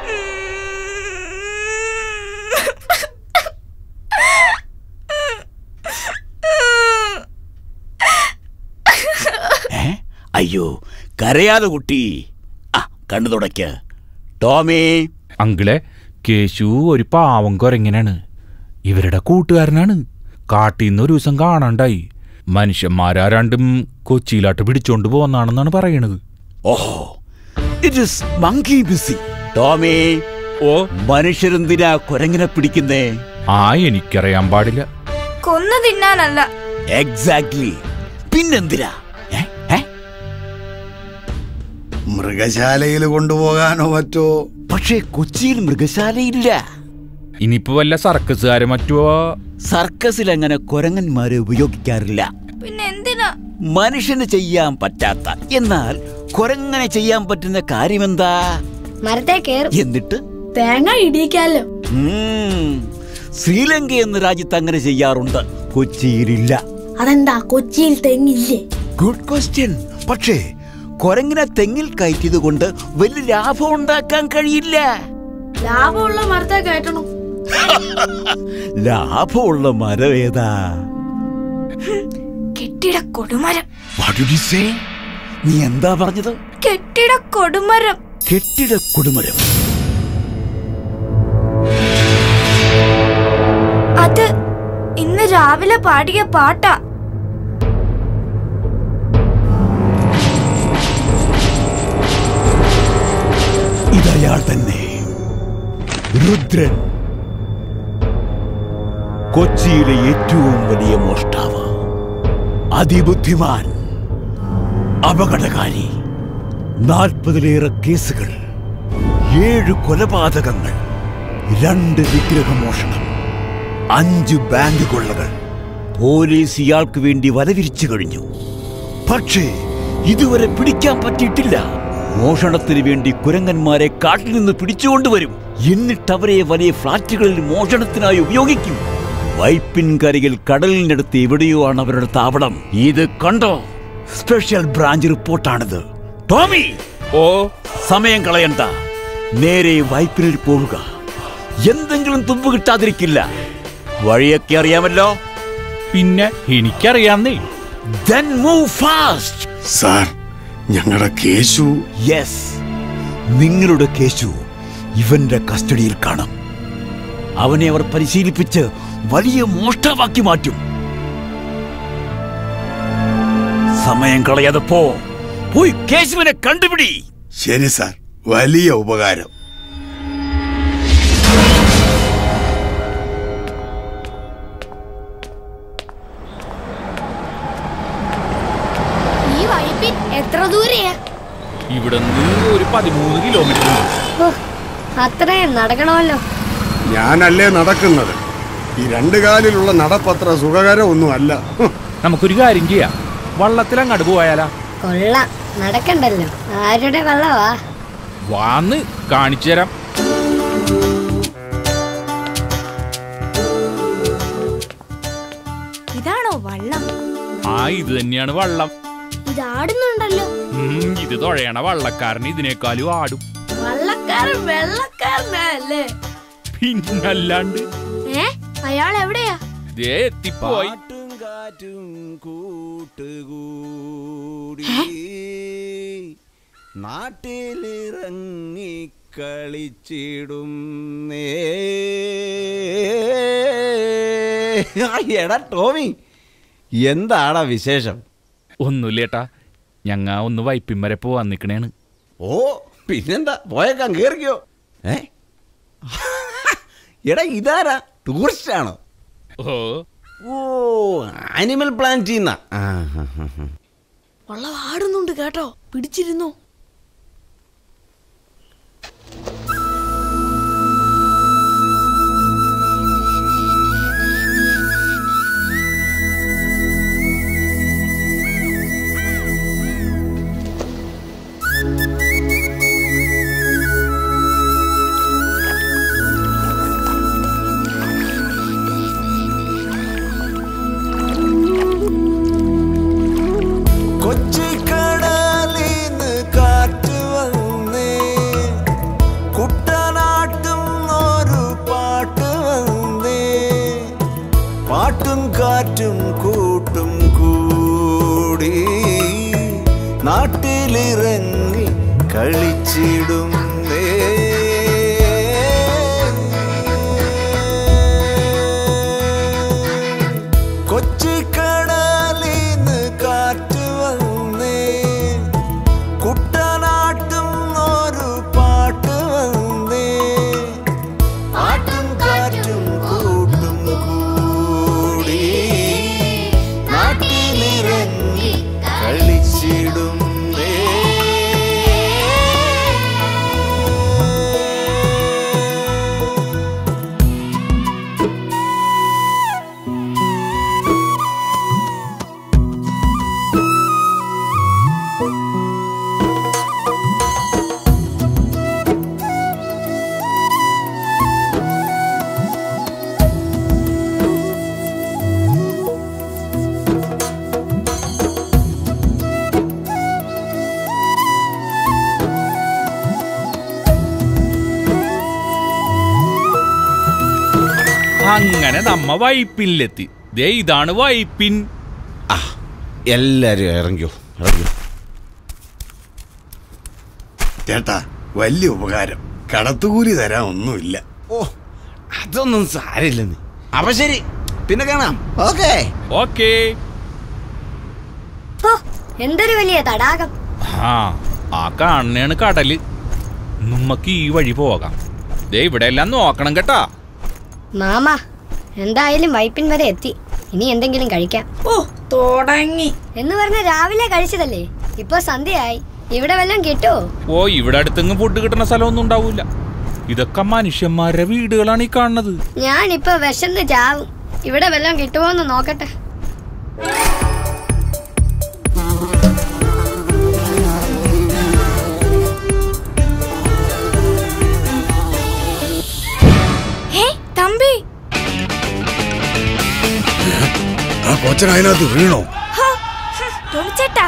[SPEAKER 16] ഏ? അയ്യോ കരയാതെ കുട്ടി ആ കണ്ണു തുടയ്ക്ക് ടോമി
[SPEAKER 10] അങ്കിളെ കേശു ഒരു പാവം കൊരങ്ങനാണ് ഇവരുടെ കൂട്ടുകാരനാണ് കാട്ടിന്ന് ഒരു ദിവസം കാണാണ്ടായി മനുഷ്യന്മാരാരണ്ടും കൊച്ചിയിലാട്ട് പിടിച്ചോണ്ട് പോന്നാണെന്നാണ് പറയണത്
[SPEAKER 16] ഓഹോ it is monkey busy Tommy
[SPEAKER 10] ഓ
[SPEAKER 16] മനുഷ്യരെന്തിനാ കുരങ്ങിനെ പിടിക്കുന്നേ
[SPEAKER 10] ആ എനിക്കറിയാൻ പാടില്ല
[SPEAKER 13] കൊന്നു തിന്നാനല്ല
[SPEAKER 16] എക്സാക്ട്ലി പിന്നെന്തിനാ
[SPEAKER 6] മൃഗശാലയിൽ കൊണ്ടുപോകാനോ മറ്റോ
[SPEAKER 16] പക്ഷേ കൊച്ചിയിൽ മൃഗശാലയില്ല
[SPEAKER 10] ഇനിയിപ്പോ വല്ല സർക്കസുകാരെ മറ്റോ
[SPEAKER 16] സർക്കസിൽ അങ്ങനെ കുരങ്ങന്മാരെ ഉപയോഗിക്കാറില്ല
[SPEAKER 13] പിന്നെ എന്തിനാ
[SPEAKER 16] മനുഷ്യന് ചെയ്യാൻ പറ്റാത്ത എന്നാൽ കുരങ്ങനെ ചെയ്യാൻ പറ്റുന്ന കാര്യമെന്താ
[SPEAKER 5] മരത്തെ കേറും
[SPEAKER 16] എന്നിട്ട്
[SPEAKER 5] തേങ്ങ ഇടിയിക്കാലോ
[SPEAKER 16] ഉം, ശ്രീലങ്ക എന്ന രാജ്യത്ത് അങ്ങനെ ചെയ്യാറുണ്ട് കൊച്ചിയിലില്ല
[SPEAKER 5] അതെന്താ കൊച്ചിയിൽ തെങ്ങില്ലേ
[SPEAKER 16] ഗുഡ് ക്വസ്റ്റ്യൻ പക്ഷേ കുരങ്ങിനെ തെങ്ങിൽ കയറ്റിയത് കൊണ്ട് വലിയ ലാഭം ഉണ്ടാക്കാൻ കഴിയില്ല
[SPEAKER 5] ലാഭമുള്ള മരത്തെ കയറ്റണം
[SPEAKER 16] ലാഭമുള്ള മരം ഏതാ
[SPEAKER 13] കെട്ടിട കൊടുമരം
[SPEAKER 16] What did you say? നീ എന്താ പറഞ്ഞത്
[SPEAKER 13] കെട്ടിട കൊടുമരം
[SPEAKER 16] കെട്ടിട കുടുമരം
[SPEAKER 13] അത് ഇന്ന് രാവിലെ പാടിയ പാട്ടാ
[SPEAKER 16] ഇതയാൾ തന്നെ രുദ്രൻ കൊച്ചിയിലെ ഏറ്റവും വലിയ മോഷ്ടാവ് അതിബുദ്ധിമാൻ അപകടകാരി നാൽപ്പതിലേറെ കേസുകൾ ഏഴ് കൊലപാതകങ്ങൾ രണ്ട് വിഗ്രഹമോഷണം അഞ്ച് ബാങ്ക് കൊള്ളകൾ പോലീസ് ഇയാൾക്ക് വേണ്ടി വലവിരിച്ചു കഴിഞ്ഞു പക്ഷേ ഇതുവരെ പിടിക്കാൻ പറ്റിയിട്ടില്ല മോഷണത്തിന് വേണ്ടി കുരങ്ങന്മാരെ കാട്ടിൽ നിന്ന് പിടിച്ചുകൊണ്ടുവരും എന്നിട്ട് അവരെ വലിയ ഫ്ളാറ്റുകളിൽ മോഷണത്തിനായി ഉപയോഗിക്കും വൈപ്പിൻകരയിൽ കടലിനടുത്ത് എവിടെയോ ആണ് അവരുടെ താവളം ഇത് കണ്ടോ സ്പെഷ്യൽ ബ്രാഞ്ച് റിപ്പോർട്ടാണിത് ടോമി
[SPEAKER 10] ഓ
[SPEAKER 16] സമയം കളയണ്ട നേരെ വൈപ്പിനിൽ പോവുക എന്തെങ്കിലും തുമ്പ് കിട്ടാതിരിക്കില്ല വഴിയൊക്കെ അറിയാമല്ലോ
[SPEAKER 10] പിന്നെ എനിക്കറിയാന്നേ
[SPEAKER 16] Then move fast.
[SPEAKER 12] സാർ ഞങ്ങളുടെ കേശു
[SPEAKER 16] യെസ് നിങ്ങളുടെ കേശു ഇവന്റെ കസ്റ്റഡിയിൽ കാണും അവനെ അവർ പരിശീലിപ്പിച്ച് വലിയ മോഷ്ടാവാക്കി മാറ്റും സമയം കളയാതെ പോ പോയി കേശുവിനെ കണ്ടുപിടി
[SPEAKER 12] ശരി സാർ വലിയ ഉപകാരം
[SPEAKER 5] ഈ വൈപ്പിൻ എത്ര ദൂരെയാ
[SPEAKER 10] ഇവിടെ നിന്ന് ഒരു പതിമൂന്ന് കിലോമീറ്റർ
[SPEAKER 5] ഓ, അത്രയും നടക്കണമല്ലോ
[SPEAKER 12] ഞാനല്ലേ നടക്കുന്നത് ഈ രണ്ടു കാലിലുള്ള നടപ്പത്ര സുഖകരമൊന്നും അല്ല
[SPEAKER 10] നമുക്കൊരു കാര്യം ചെയ്യാം വള്ളത്തിൽ അങ്ങോട്ട് പോയാലാ
[SPEAKER 5] കൊള്ളാം നടക്കണ്ടല്ലോ ആരുടെ വെള്ളവാ
[SPEAKER 10] വാന്ന് കാണിച്ചു തരാം
[SPEAKER 13] ഇതാണോ വള്ളം
[SPEAKER 10] ആ ഇത് തന്നെയാണ് വള്ളം
[SPEAKER 5] ഇതാടുന്നുണ്ടല്ലോ
[SPEAKER 10] ഉം, ഇത് തുഴയണ വള്ളക്കാരന് ഇതിനേക്കാളും ആടും
[SPEAKER 5] വള്ളക്കാരൻ വെള്ളക്കാരനല്ലേ
[SPEAKER 10] പിന്നല്ലാണ്ട്
[SPEAKER 5] ഏ അയാൾ എവിടെയാ
[SPEAKER 10] ദേ എത്തിപ്പോയി
[SPEAKER 17] നാട്ടിലിറങ്ങി കളിച്ചിടും എടാ ടോമി എന്താടാ വിശേഷം
[SPEAKER 10] ഒന്നുമില്ലേട്ടാ ഞങ്ങ ഒന്ന് വൈപ്പിൻ വരെ പോവാൻ നിക്കണേണ്
[SPEAKER 17] ഓ പിന്നെന്താ പോയേക്കാൻ കേറിക്കോ ഏ എടാ ഇതാരാ ടൂറിസ്റ്റ് ആണോ
[SPEAKER 10] ഓ
[SPEAKER 17] ഓ ആനിമൽ പ്ലാൻ ചെയ്യുന്ന
[SPEAKER 7] വള്ളം ആടുന്നുണ്ട് കേട്ടോ പിടിച്ചിരുന്നോ
[SPEAKER 17] കൊച്ചിക്കടലിന്ന് കാറ്റ് വന്നേ കുട്ടനാട്ടും ഒരു പാട്ട് വന്നേ പാട്ടും കാറ്റും കൂട്ടും കൂടി നാട്ടിലിറങ്ങി കളിച്ചിടും കൊച്ചിക്കടലിന്ന് കാറ്റ് വന്നേ കുട്ടനാട്ടും ഒരു പാട്ട് വന്നേ പാട്ടും കാറ്റും കൂട്ടും കൂടി നാട്ടിലിറങ്ങി കളിച്ചിടും
[SPEAKER 10] അങ്ങനെ നമ്മ വൈപ്പിനിലെത്തി ദേ ഇതാണ് വൈപ്പിൻ
[SPEAKER 17] എല്ലാരും ഇറങ്ങിയോ ഇറങ്ങിയോ
[SPEAKER 12] ചേട്ടാ വലിയ ഉപകാരം കടത്തുകൂലി തരാൻ ഒന്നുമില്ല
[SPEAKER 17] ഓ അതൊന്നും സാരില്ലെന്ന് അപ്പൊ ശരി പിന്നെ കാണാം ഓക്കേ
[SPEAKER 10] ഓക്കേ
[SPEAKER 5] ഓ എന്തൊരു വലിയ തടാകം
[SPEAKER 10] ആ ആ കാണണേണ് കടല് നമ്മക്ക് ഈ വഴി പോകാം ദേ ഇവിടെ എല്ലാം നോക്കണം കേട്ടാ
[SPEAKER 5] മാമ എന്തായാലും വൈപ്പിൻ വരെ എത്തി ഇനി എന്തെങ്കിലും കഴിക്കാം
[SPEAKER 7] ഓ തുടങ്ങി
[SPEAKER 5] എന്ന് പറഞ്ഞ രാവിലെ കഴിച്ചതല്ലേ ഇപ്പൊ സന്ധ്യയായി ഇവിടെ വല്ലതും കിട്ടുമോ
[SPEAKER 10] ഓ ഇവിടെ അടുത്തെങ്ങും ഫുഡ് കിട്ടുന്ന സ്ഥലമൊന്നും ഉണ്ടാവൂല ഇതൊക്കെ മനുഷ്യന്മാരുടെ വീടുകളാണ് ഈ കാണുന്നത്
[SPEAKER 5] ഞാനിപ്പോ വിശന്ന് ചാവും ഇവിടെ വല്ലതും കിട്ടുമോ എന്ന് നോക്കട്ടെ
[SPEAKER 12] അച്ഛൻ അതിനകത്ത് വീണോ
[SPEAKER 13] ഹോ, ഹും, ടോമിച്ചേട്ടാ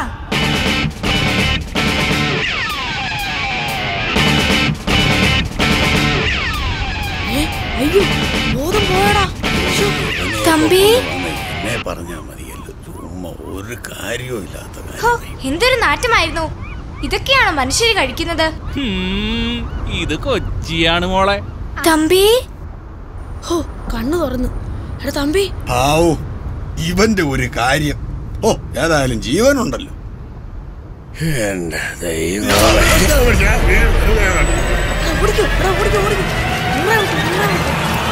[SPEAKER 7] ഏ, അയ്യോ ബോധം പോയടാ ശ്ശോ.
[SPEAKER 13] തമ്പി
[SPEAKER 12] എന്നെ പറഞ്ഞാ മതിയല്ലോ ചുമ്മാ ഒരു കാര്യവും ഇല്ലാത്ത കാര്യം
[SPEAKER 13] ഹോ, എന്തൊരു നാറ്റമായിരുന്നു ഇതൊക്കെയാണോ മനുഷ്യര് കഴിക്കുന്നത്
[SPEAKER 10] ഹും, ഇത് കൊച്ചിയാണ് മോളെ
[SPEAKER 13] തമ്പി
[SPEAKER 7] ഹോ കണ്ണു തുറന്നു എടാ തമ്പി
[SPEAKER 12] ആവൂ ഇവന്റെ ഒരു കാര്യം ഓ ഏതായാലും ജീവനുണ്ടല്ലോ എന്റെ ദൈവമേ
[SPEAKER 7] എടാ, ഓടിക്കോ എടാ ഓടിക്കോ ഓടിക്കോ ദൂരെ വിട്ടു, ദൂരെ വിട്ടു.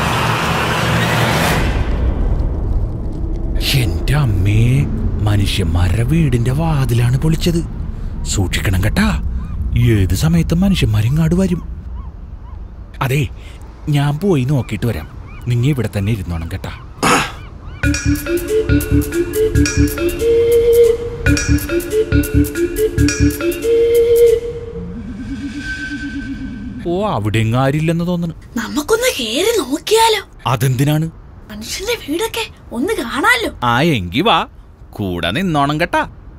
[SPEAKER 10] എന്റെ അമ്മേ മനുഷ്യന്മാരുടെ വീടിന്റെ വാതിലാണ് പൊളിച്ചത് സൂക്ഷിക്കണം കേട്ടാ ഏത് സമയത്തും മനുഷ്യന്മാരിങ്ങാട് വരും അതെ ഞാൻ പോയി നോക്കിയിട്ട് വരാം നിങ്ങ ഇവിടെ തന്നെ ഇരുന്നോണം കേട്ടാ ഓ അവിടെ ആരില്ലെന്ന് തോന്നുന്നു
[SPEAKER 7] നമുക്കൊന്ന് കേറി നോക്കിയാലോ
[SPEAKER 10] അതെന്തിനാണ്
[SPEAKER 7] മനുഷ്യന്റെ വീടൊക്കെ ഒന്ന് കാണാലോ
[SPEAKER 10] ആ എങ്കി വാ കൂടെ നിന്നോണം കേട്ടാ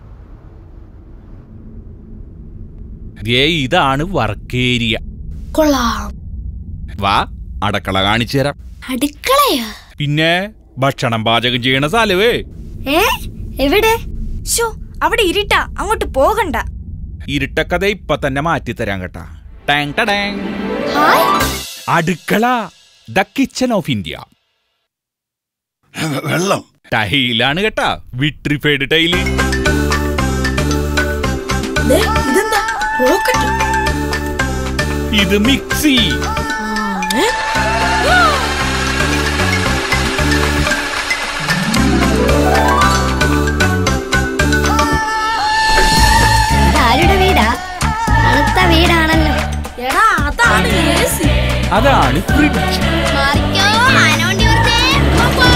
[SPEAKER 10] ദേ ഇതാണ് വർക്ക് ഏരിയ
[SPEAKER 7] കൊള്ളാം
[SPEAKER 10] വാ അടക്കള കാണിച്ചു തരാം
[SPEAKER 13] അടുക്കളയാ
[SPEAKER 10] പിന്നെ ഭക്ഷണം പാചകം ചെയ്യണ സ്ഥലവേ
[SPEAKER 13] ഏ എവിടെ ശോ അവിടെ ഇരുട്ടാ അങ്ങോട്ട് പോകണ്ട
[SPEAKER 10] ഇരുട്ടക്കഥ ഇപ്പൊ തന്നെ മാറ്റി തരാം കേട്ടാ ടാങ് ടടാങ്.
[SPEAKER 13] ഹായ്
[SPEAKER 10] അടുക്കള ദ കിച്ചൺ ഓഫ് ഇന്ത്യ
[SPEAKER 12] വെള്ളം
[SPEAKER 10] ടൈലാണ് കേട്ടാ വിട്രിഫൈഡ് ടൈല്
[SPEAKER 7] ദേ, ഇതെന്താ റോക്കറ്റ്
[SPEAKER 10] ഇത് മിക്സി
[SPEAKER 7] ഏ?
[SPEAKER 5] ഇതാരുടെ വീടാ തണുത്ത വീടാണല്ലോ
[SPEAKER 7] എടാ അതാണ് AC.
[SPEAKER 10] അതാണ് ഫ്രിഡ്ജ്
[SPEAKER 2] മാറിക്കോ ആനോണ്ടി കുറച്ചേ പോ.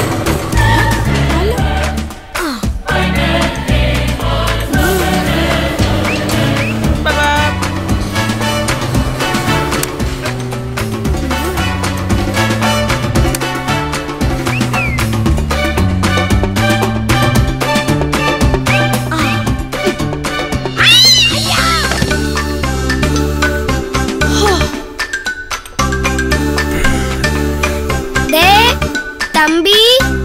[SPEAKER 2] ദേ തമ്പി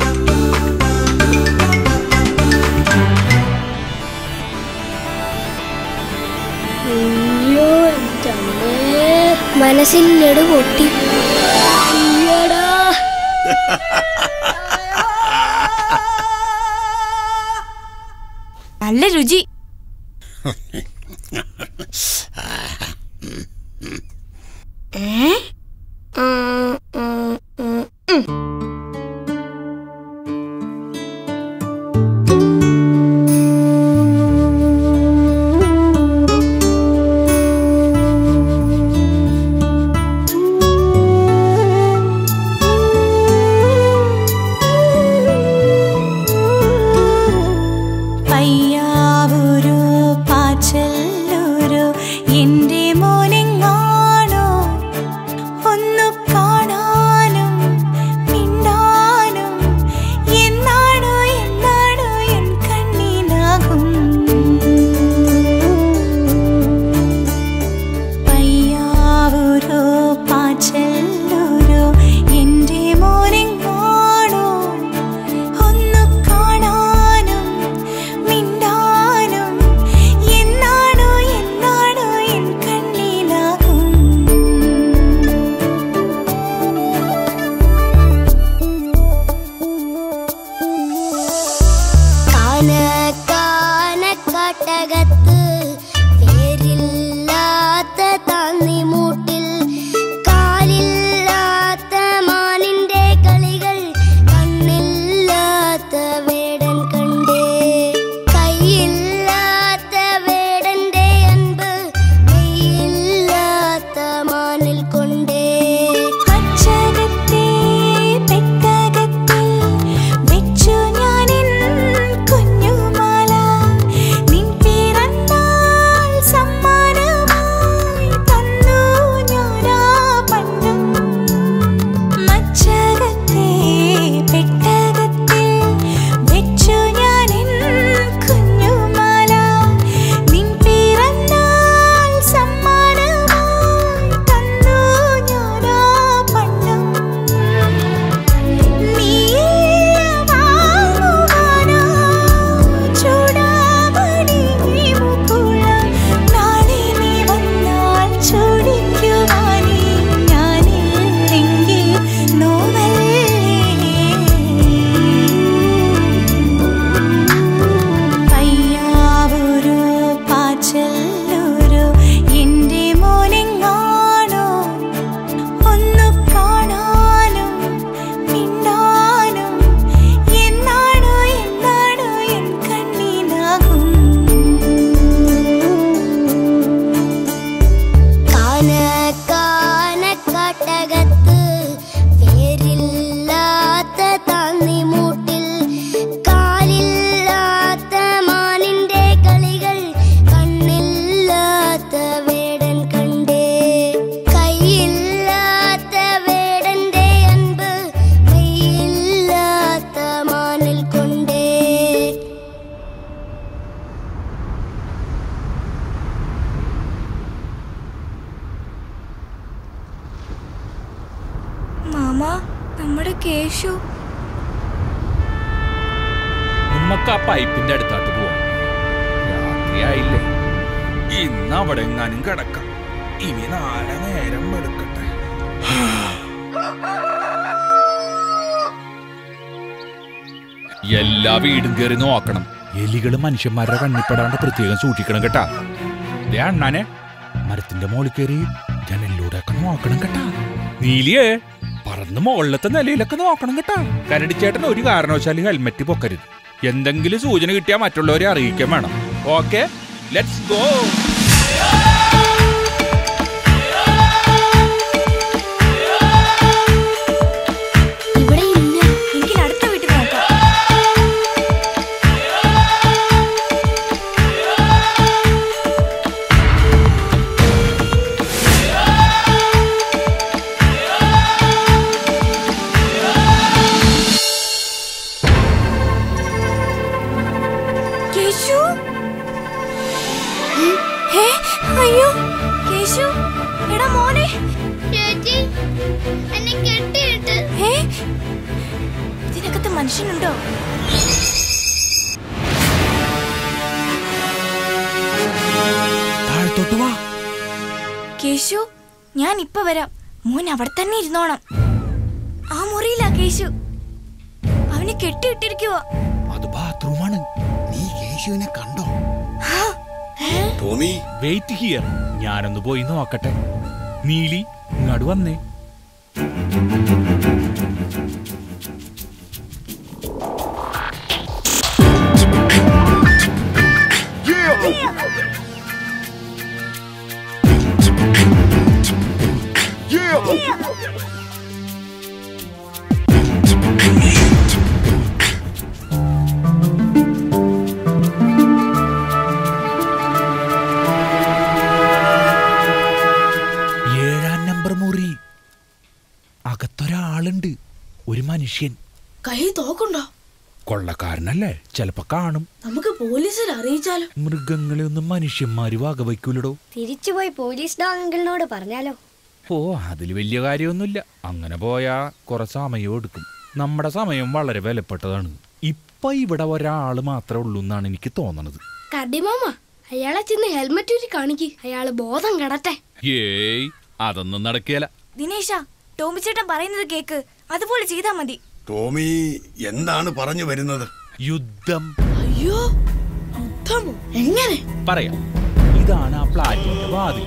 [SPEAKER 2] അയ്യോ എൻ്റെ അമ്മേ. മനസ്സിൽ നെടു പൊട്ടി അയ്യടാ.
[SPEAKER 13] നല്ല രുചി
[SPEAKER 2] ഏ? ഉം, ഉം, ഉം, ഉം.
[SPEAKER 18] പയ്യാവൂരു പാച്ചല്ലൂരു എൻ്റെ മോനെങ്ങാണോ ഒന്നു കാണാനും മിണ്ടാനും എന്നാണോ എന്നാണോ എൻ കണ്ണിനാകും പയ്യാവൂരു പാച്ചല്ലൂരു എൻ്റെ മോനെങ്ങാണോ ഒന്നു കാണാനും മിണ്ടാനും എന്നാണോ എന്നാണോ എൻ
[SPEAKER 13] നമ്മുടെ കേശു
[SPEAKER 10] നമുക്ക് ആ പൈപ്പിന്റെ അടുത്താട്ട് പോവാം രാത്രിയായില്ലേ
[SPEAKER 15] ഇന്ന് അവിടെ എങ്ങാനും കിടക്കാം ഇനി നാളെ നേരം എടുക്കട്ടെ
[SPEAKER 10] എല്ലാ വീടും കയറി നോക്കണം എലികള് മനുഷ്യന്മാരുടെ കണ്ണിപ്പെടാണ്ട് പ്രത്യേകം സൂക്ഷിക്കണം കേട്ടാ ദേ അണ്ണാനെ മരത്തിന്റെ മുകളിൽ കയറി ജനലിലൂടെ ഒക്കെ നോക്കണം കേട്ടാ നീലിയേ പറന്ന് മുകളിലത്തെ നിലയിലൊക്കെ നോക്കണം കേട്ടാ കരടിച്ചേട്ടൻ ഒരു കാരണവശാലും ഹെൽമെറ്റ് പൊക്കരുത് എന്തെങ്കിലും സൂചന കിട്ടിയാൽ മറ്റുള്ളവരെ അറിയിക്കാൻ വേണം ഓക്കെ ലെറ്റ്സ് ഗോ
[SPEAKER 13] ഇവിടെ ഇല്ല എങ്കിൽ അടുത്ത വീട്ടിൽ നോക്കാം കേശു ഹേ അയ്യോ കേശു എടാ മോനെ
[SPEAKER 2] ചേച്ചി എന്നെ കെട്ടിയിട്ട്
[SPEAKER 13] ഹേ ഇതിനകത്ത് മനുഷ്യനുണ്ടോ
[SPEAKER 10] താഴത്തോട്ട് വാ
[SPEAKER 13] കേശു ഞാൻ ഇപ്പൊ വരാം മോൻ അവിടെ തന്നെ ഇരുന്നോണം ആ മുറിയിലാ കേശു അവന് കെട്ടിയിട്ടിരിക്കുവാ
[SPEAKER 10] അത് ബാത്റൂമാണ്
[SPEAKER 12] നീ കേശുവിനെ കണ്ടോ
[SPEAKER 10] ടോമി വെയിറ്റ് ഹിയർ ഞാനൊന്ന് പോയി നോക്കട്ടെ നീലി ഇങ്ങോട്ട് വന്നേ ഏഴാം നമ്പർ മുറി അകത്തൊരാളുണ്ട് ഒരു മനുഷ്യൻ
[SPEAKER 7] കൈ തോക്കുണ്ടോ
[SPEAKER 10] കൊള്ളക്കാരനല്ലേ ചിലപ്പോ കാണും
[SPEAKER 7] നമുക്ക് പോലീസിൽ അറിയിച്ചാലോ
[SPEAKER 10] മൃഗങ്ങളെ ഒന്നും മനുഷ്യന്മാര് വകവയ്ക്കൂലടോ
[SPEAKER 5] തിരിച്ചുപോയി പോലീസ് ഡോഗ് അങ്കിളിനോട് പറഞ്ഞാലോ
[SPEAKER 10] ഓ അതിൽ വലിയ കാര്യമൊന്നുമില്ല അങ്ങനെ പോയാ കുറെ സമയം എടുക്കും നമ്മുടെ സമയം വളരെ വിലപ്പെട്ടതാണ് ഇപ്പൊ ഇവിടെ ഒരാള് മാത്രമേ ഉള്ളൂ എന്നാണ് എനിക്ക് തോന്നണത്
[SPEAKER 7] കടിമാമ അയാളെ ചെന്ന് ഹെൽമെറ്റ് ഊരി കാണിക്ക് അയാള് ബോധം കടട്ടെ
[SPEAKER 10] ഏയ് അതൊന്നും നടക്കിയല്ല
[SPEAKER 13] ദിനേശ ടോമിച്ചേട്ടൻ പറയുന്നത് കേക്ക് അതുപോലെ ചെയ്താ മതി
[SPEAKER 12] ടോമി എന്താണ് പറഞ്ഞു വരുന്നത്
[SPEAKER 10] യുദ്ധം
[SPEAKER 7] അയ്യോ യുദ്ധമോ എങ്ങനെ
[SPEAKER 10] പറയാം ഇതാണ് ആ പ്ലാറ്റിന്റെ വാതിൽ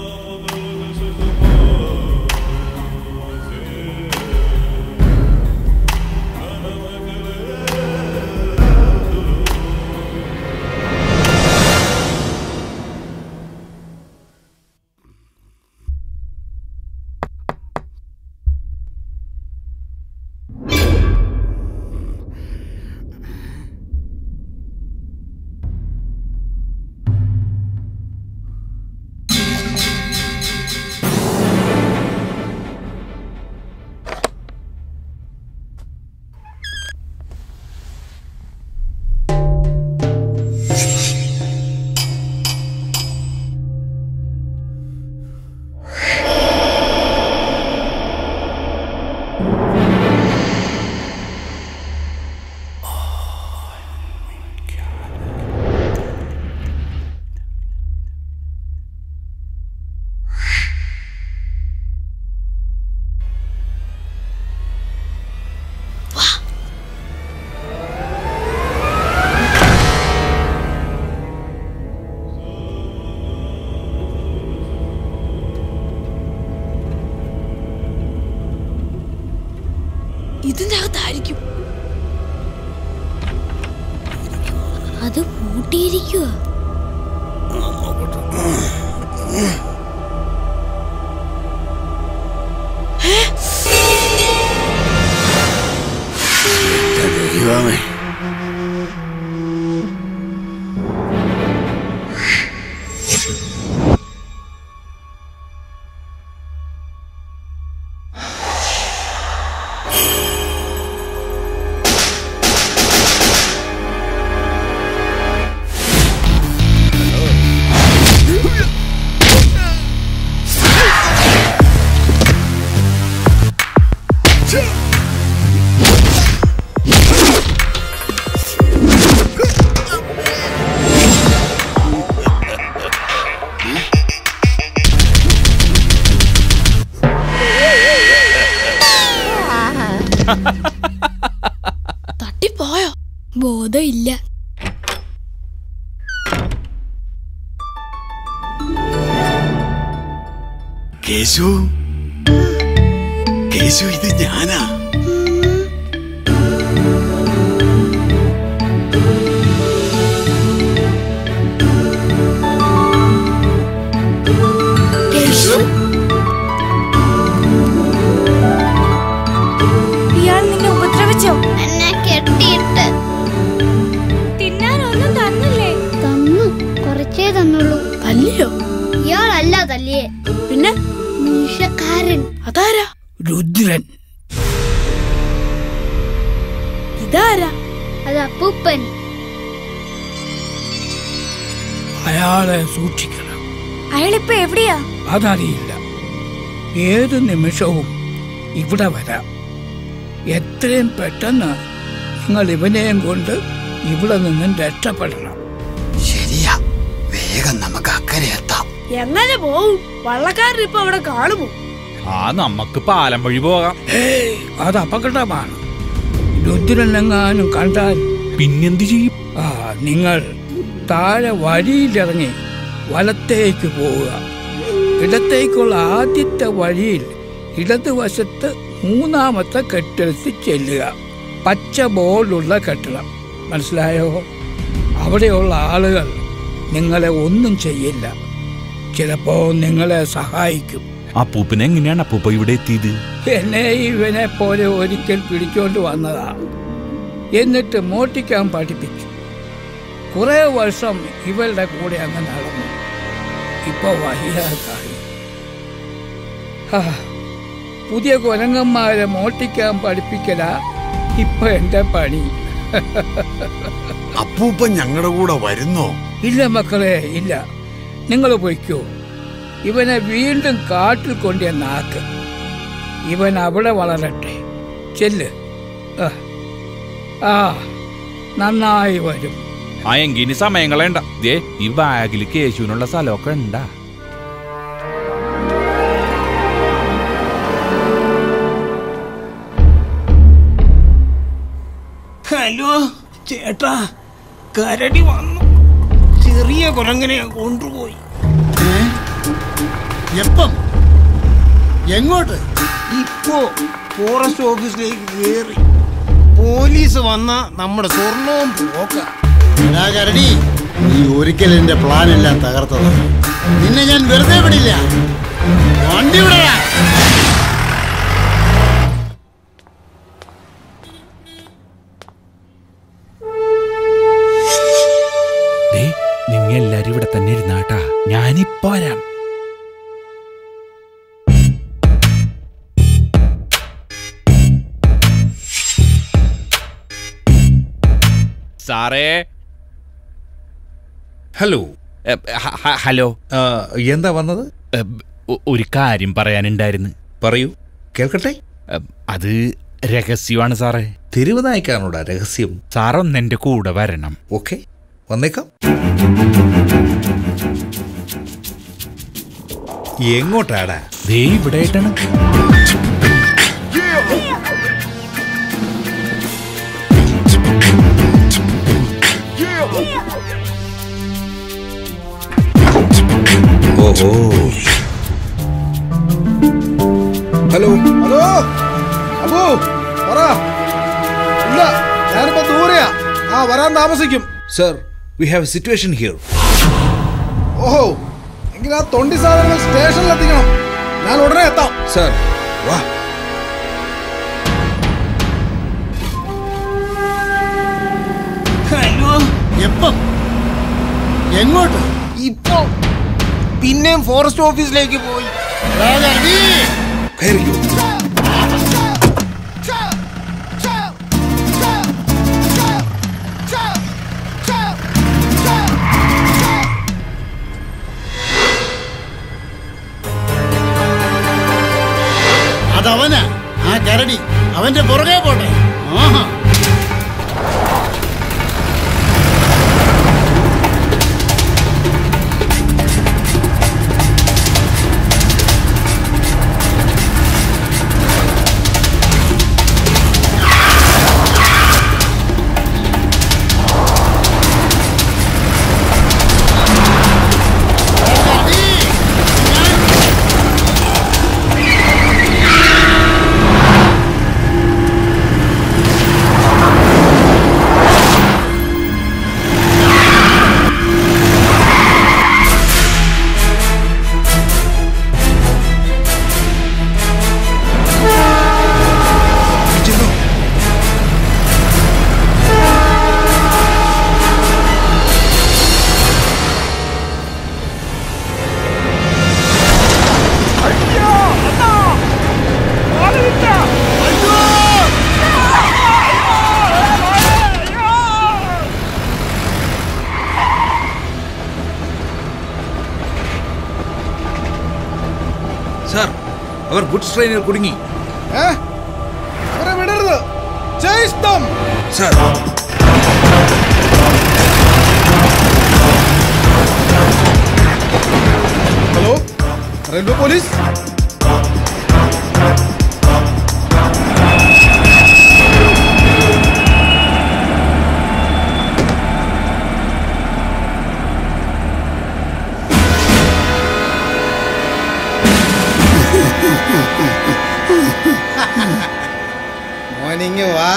[SPEAKER 7] ഇതിന്റെ അകത്തായിരിക്കും
[SPEAKER 2] അത് പൂട്ടിയിരിക്കുക
[SPEAKER 12] ദൈവമേ
[SPEAKER 2] ആ
[SPEAKER 19] ബോധമില്ല
[SPEAKER 12] കേശു കേശു ഇത് ഞാനാ
[SPEAKER 19] കേശു
[SPEAKER 13] ഇയാൾ നിന്നെ ഉപദ്രവിച്ചോ
[SPEAKER 2] എന്നെ കെട്ടിയിട്ട്
[SPEAKER 13] തിന്നാനൊന്നും തന്നില്ലേ
[SPEAKER 2] തന്നു കുറച്ചേ തന്നുള്ളൂ
[SPEAKER 19] തല്ലിയോ
[SPEAKER 2] ഇയാളല്ല തല്ലിയേ
[SPEAKER 19] പിന്നെ
[SPEAKER 2] മീശക്കാരൻ
[SPEAKER 19] അതാരാ രുദ്രൻ ഇതാരാ
[SPEAKER 2] അത് അപ്പൂപ്പൻ
[SPEAKER 20] അയാളെ സൂക്ഷിക്കണം
[SPEAKER 13] അയാളിപ്പോ എവിടെയാ
[SPEAKER 20] അതറിയില്ല ഏത് നിമിഷവും ഇവിടെ വരാം എത്രയും പെട്ടെന്ന് നിങ്ങൾ ഇവനെയും കൊണ്ട് ഇവിടെ നിന്നും രക്ഷപ്പെടണം
[SPEAKER 12] ശരിയാ വേഗം നമുക്ക് അക്കരെ എത്താം
[SPEAKER 19] എങ്ങനെ പോവും വള്ളക്കാരൻ ഇപ്പൊ അവിടെ കാണുമോ
[SPEAKER 10] ആ നമുക്ക് പാലം വഴി പോകാം
[SPEAKER 20] ഏയ് അത് അപകടമാണ് രുദ്രനെങ്ങാനും കണ്ടാൽ
[SPEAKER 10] പിന്നെന്ത് ചെയ്യും
[SPEAKER 20] ആ നിങ്ങൾ താഴെ വഴിയിലിറങ്ങി വലത്തേക്ക് പോവുക ഇടത്തേക്കുള്ള ആദ്യത്തെ വഴിയിൽ ഇടതുവശത്ത് മൂന്നാമത്തെ കെട്ടിടത്തിൽ ചെല്ലുക പച്ച ബോർഡുള്ള കെട്ടിടം മനസ്സിലായോ അവിടെയുള്ള ആളുകൾ നിങ്ങളെ ഒന്നും ചെയ്യില്ല ചിലപ്പോ നിങ്ങളെ സഹായിക്കും
[SPEAKER 15] അപ്പൂപ്പൻ എങ്ങനെയാണ് അപ്പൂപ്പ ഇവിടെ എത്തിയത്
[SPEAKER 20] എന്നെ ഇവനെ പോലെ ഒരിക്കൽ പിടിച്ചോണ്ട് വന്നതാ എന്നിട്ട് മോട്ടിക്കാൻ പഠിപ്പിച്ചു കുറെ വർഷം ഇവളുടെ കൂടെ അങ്ങ് നടന്നു ഇപ്പൊ വഹിയാക്കായി ഹാ, പുതിയ കുരങ്ങന്മാരെ മോട്ടിക്കാൻ പഠിപ്പിക്കല ഇപ്പൊ എന്റെ പണി
[SPEAKER 12] അപ്പൂപ്പൻ ഞങ്ങളുടെ കൂടെ വരുന്നോ
[SPEAKER 20] ഇല്ല മക്കളെ ഇല്ല നിങ്ങൾ പൊയ്ക്കോ ഇവനെ വീണ്ടും കാട്ടിൽ കൊണ്ടുവന്നാക്ക് ഇവൻ അവിടെ വളരട്ടെ ചെല്ല് ആ. ആ നന്നായി വരും
[SPEAKER 15] ആ എങ്കിൽ ഇനി സമയം കളയണ്ട ദേ ഈ ബാഗിൽ കേശുവിനുള്ള സ്ഥലമൊക്കെ ഉണ്ടാ
[SPEAKER 20] ഹലോ ചേട്ടാ കരടി വന്നു ചെറിയ കുരങ്ങനെ കൊണ്ടുപോയി
[SPEAKER 12] എപ്പം എങ്ങോട്ട്
[SPEAKER 21] ഇപ്പോ ഫോറസ്റ്റ് ഓഫീസിലേക്ക് കയറി പോലീസ് വന്ന നമ്മുടെ സ്വർണവും പോക്ക
[SPEAKER 12] എടാ കരടി നീ ഒരിക്കൽ എന്റെ പ്ലാൻ എല്ലാം തകർത്തത് നിന്നെ ഞാൻ വെറുതെ വിടില്ല വണ്ടി വിടടാ
[SPEAKER 15] ദേ നിങ്ങൾ എല്ലാരും ഇവിടെ തന്നെ ഇരുന്നാട്ടാ ഞാനിപ്പോ വരാം
[SPEAKER 10] സാറേ
[SPEAKER 22] ഹലോ
[SPEAKER 10] എ, ഹ- ഹ- ഹലോ
[SPEAKER 22] എന്താ വന്നത്
[SPEAKER 10] എ, ഒ- ഒരു കാര്യം പറയാനുണ്ടായിരുന്നു
[SPEAKER 22] പറയൂ കേൾക്കട്ടെ
[SPEAKER 10] എ, അത് രഹസ്യമാണ് സാറേ
[SPEAKER 22] തെരുവുനായിക്കാണോടാ രഹസ്യം
[SPEAKER 10] സാർ ഒന്ന് എന്റെ കൂടെ വരണം
[SPEAKER 22] ഓക്കെ വന്നേക്കാം എങ്ങോട്ടാടാ
[SPEAKER 10] ദേ ഇവിടെ ആയിട്ടാണ്
[SPEAKER 22] ഓഹോ ഹലോ
[SPEAKER 6] ഹലോ അബു പറ ഇല്ല ഞാനിപ്പോ ദൂരെയാ ആ വരാൻ താമസിക്കും
[SPEAKER 22] sir we have situation here
[SPEAKER 6] ഓഹോ എങ്കിൽ ആ തൊണ്ടി സാധനങ്ങൾ സ്റ്റേഷനിൽ എത്തിക്കണം ഞാൻ ഉടനെ എത്താം
[SPEAKER 22] സർ വാ
[SPEAKER 21] ഹലോ
[SPEAKER 12] എപ്പം എങ്ങോട്ട്
[SPEAKER 21] ഇപ്പോ പിന്നെയും ഫോറസ്റ്റ് ഓഫീസിലേക്ക് പോയി
[SPEAKER 22] കയറിക്കോ
[SPEAKER 12] അതവനാ ആ കരടി അവന്റെ പുറകെ പോട്ടെ ആഹാ
[SPEAKER 22] സാർ അവർ ഗുഡ്സ് ട്രെയിനിൽ കുടുങ്ങി
[SPEAKER 6] ഏ? അവരെ വിടരുത് Chase them!
[SPEAKER 22] Sir
[SPEAKER 6] hello railway police morning വാ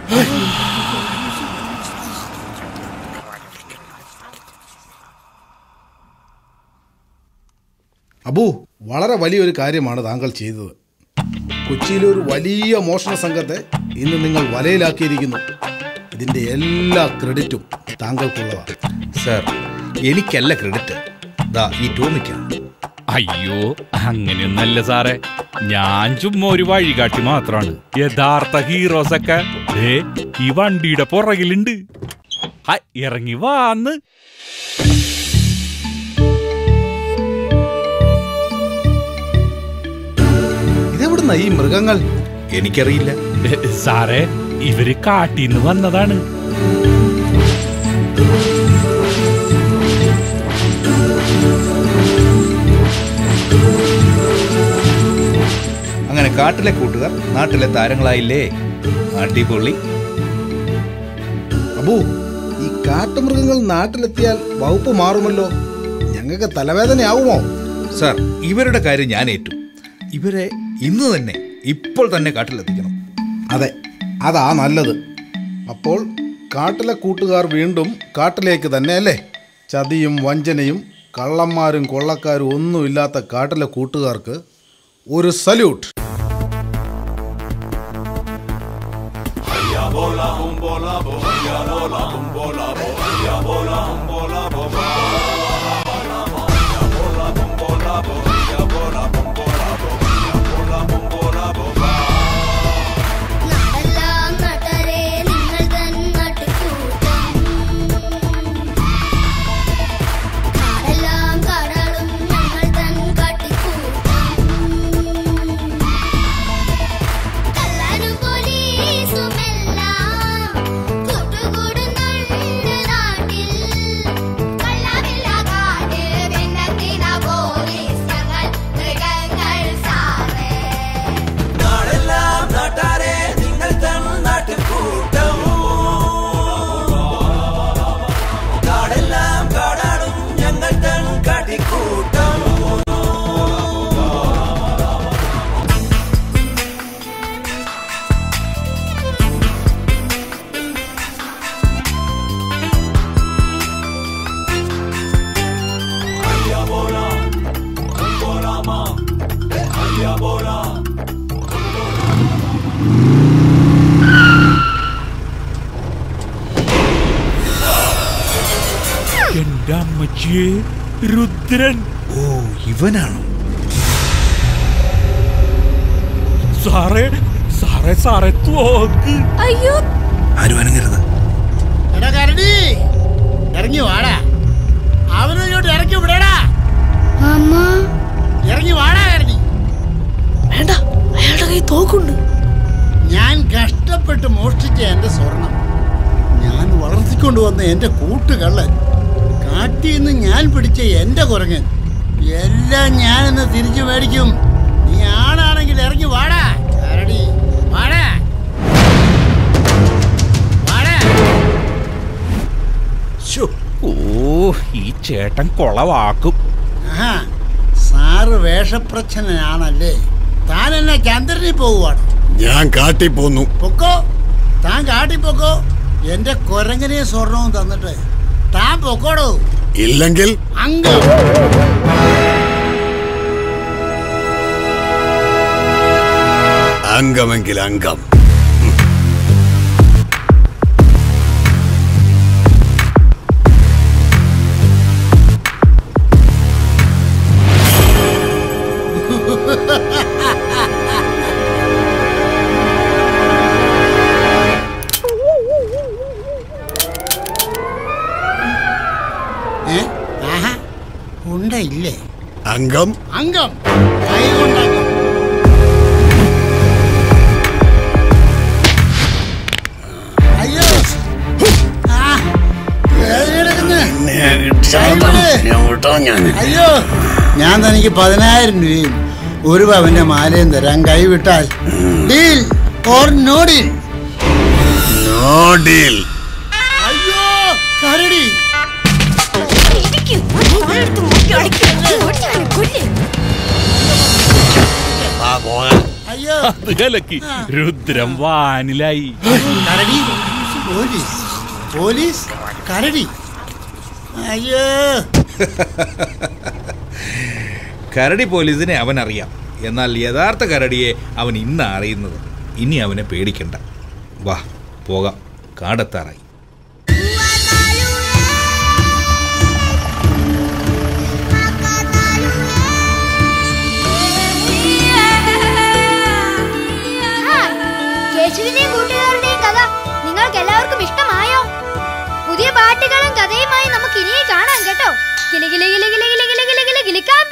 [SPEAKER 6] അബു വളരെ വലിയൊരു കാര്യമാണ് താങ്കൾ ചെയ്തത് കൊച്ചിയിലെ ഒരു വലിയ മോഷണ സംഘത്തെ ഇന്ന് നിങ്ങൾ വലയിലാക്കിയിരിക്കുന്നു ഇതിന്റെ എല്ലാ ക്രെഡിറ്റും താങ്കൾക്കുള്ളതാണ്
[SPEAKER 22] സാർ എനിക്കല്ല ക്രെഡിറ്റ് ദാ ഈ ടോമിക്കാണ്
[SPEAKER 10] അയ്യോ അങ്ങനെയൊന്നല്ല സാറേ ഞാൻ ചുമ്മാ ഒരു വഴികാട്ടി മാത്രാണ് യഥാർത്ഥ ഹീറോസ് ഒക്കെ ദേ ഈ വണ്ടിയുടെ പുറകിലുണ്ട് ഹ, ഇറങ്ങി വാന്ന്
[SPEAKER 6] ഇതെവിടുന്ന ഈ മൃഗങ്ങൾ
[SPEAKER 22] എനിക്കറിയില്ല
[SPEAKER 10] സാറേ ഇവര് കാട്ടിന്ന് വന്നതാണ്
[SPEAKER 22] അങ്ങനെ കാട്ടിലെ കൂട്ടുകാർ നാട്ടിലെ താരങ്ങളായില്ലേ അടിപൊളി
[SPEAKER 6] അബു ഈ കാട്ടുമൃഗങ്ങൾ നാട്ടിലെത്തിയാൽ വകുപ്പ് മാറുമല്ലോ ഞങ്ങൾക്ക് തലവേദനയാവുമോ
[SPEAKER 22] സാർ ഇവരുടെ കാര്യം ഞാൻ ഏറ്റു ഇവരെ ഇന്ന് തന്നെ ഇപ്പോൾ തന്നെ കാട്ടിലെത്തിക്കണം
[SPEAKER 6] അതെ അതാ നല്ലത് അപ്പോൾ കാട്ടിലെ കൂട്ടുകാർ വീണ്ടും കാട്ടിലേക്ക് തന്നെ അല്ലേ ചതിയും വഞ്ചനയും കള്ളന്മാരും കൊള്ളക്കാരും ഒന്നുമില്ലാത്ത കാട്ടിലെ കൂട്ടുകാർക്ക് ഒരു സല്യൂട്ട്
[SPEAKER 2] നാടെല്ലാം നാട്ടാരെ നിങ്ങൾ തൻ നാട്ടുകൂട്ടം കാടെല്ലാം കാടാളും ഞങ്ങൾ തൻ കാട്ടിക്കൂട്ടം കള്ളനും പോലീസുമെല്ലാം കൂട്ടുകൂടുന്നുണ്ട് നാട്ടിൽ കള്ളമില്ല കാട് പിന്നെത്തിന പോലീസ് ഞങ്ങൾ മൃഗങ്ങൾ സാറേ
[SPEAKER 4] നാടെല്ലാം നാട്ടാരെ നിങ്ങൾ തൻ നാട്ടുകൂട്ടം കാടെല്ലാം കാടാടും ഞങ്ങൾ തൻ കാട്ടിക്കൂട്ടം
[SPEAKER 10] എന്റെ അമ്മച്ചിയെ രുദ്രൻ
[SPEAKER 22] ഓ ഇവനാണോ
[SPEAKER 10] സാറേ സാറേ സാറേ തോക്ക്
[SPEAKER 13] അയ്യോ
[SPEAKER 22] ആരും അനങ്ങരുത്
[SPEAKER 21] എടാ കരടി ഇറങ്ങി വാടാ അവനെ ഇങ്ങോട്ട് ഇറക്കി വിടടാ
[SPEAKER 2] അമ്മ
[SPEAKER 21] ഇറങ്ങി വാടാ കരടി
[SPEAKER 19] വേണ്ട അയാളുടെ കൈ തോക്കുണ്ട്
[SPEAKER 21] ഞാൻ കഷ്ടപ്പെട്ട് മോഷ്ടിച്ച എന്റെ സ്വർണം ഞാൻ വളർത്തിക്കൊണ്ടുവന്ന എന്റെ കൂട്ടുകള്ളൻ കാട്ടിൽ നിന്ന് ഞാൻ പിടിച്ച എന്റെ കുരങ്ങൻ എല്ലാം ഞാനിന്ന് തിരിച്ചു മേടിക്കും നീ ആണാണെങ്കിൽ ഇറങ്ങി വാടാ കരടി വാടാ വാടാ
[SPEAKER 10] ശ്ശോ, ഓ ഈ ചേട്ടൻ കൊളവാക്കും
[SPEAKER 21] ആഹാ, സാറ് വേഷപ്രച്ഛനാണല്ലേ താൻ എന്നെ ചന്ദ്രനിൽ പോവുകയാണ്
[SPEAKER 12] ഞാൻ കാട്ടി പോന്നു
[SPEAKER 21] പൊക്കോ താൻ കാട്ടി പൊക്കോ എന്റെ കൊരങ്ങനെയും സ്വർണവും തന്നിട്ട് താൻ പൊക്കോടോ
[SPEAKER 12] ഇല്ലെങ്കിൽ
[SPEAKER 21] അംഗം
[SPEAKER 12] അംഗമെങ്കിൽ അംഗം
[SPEAKER 21] ഏ? ആഹാ. ഉണ്ട ഇല്ലേ
[SPEAKER 12] അംഗം
[SPEAKER 21] അംഗം കൈ കൊണ്ട് അയ്യോ ഞാൻ തനിക്ക് പതിനായിരം രൂപയും ഒരു പവന്റെ മാലയും തരാൻ കൈവിട്ടാൽ deal or no deal
[SPEAKER 12] no deal
[SPEAKER 21] അയ്യോ കരടി അയ്യോ
[SPEAKER 15] അത് കലക്കി രുദ്രം വാനിലായി
[SPEAKER 21] കരടി പോലീസ് പോലീസ് കരടി അയ്യോ
[SPEAKER 22] കരടി പോലീസിനെ അവൻ അറിയാം എന്നാൽ യഥാർത്ഥ കരടിയെ അവൻ ഇന്ന് അറിയുന്നത് ഇനി അവനെ പേടിക്കണ്ട വാ പോകാം കാടെത്താറായി
[SPEAKER 2] കേശുവിന്റെയും കൂട്ടുകാരുടെയും കഥ നിങ്ങൾക്ക് എല്ലാവർക്കും ഇഷ്ടമായോ പുതിയ പാട്ടുകളും കഥയുമായി നമുക്ക് ഇനിയും കാണാം കേട്ടോ കിലി കിലി കിലി കിലി കിലി കിലി കിലി കിലി കിലിക്കാൻ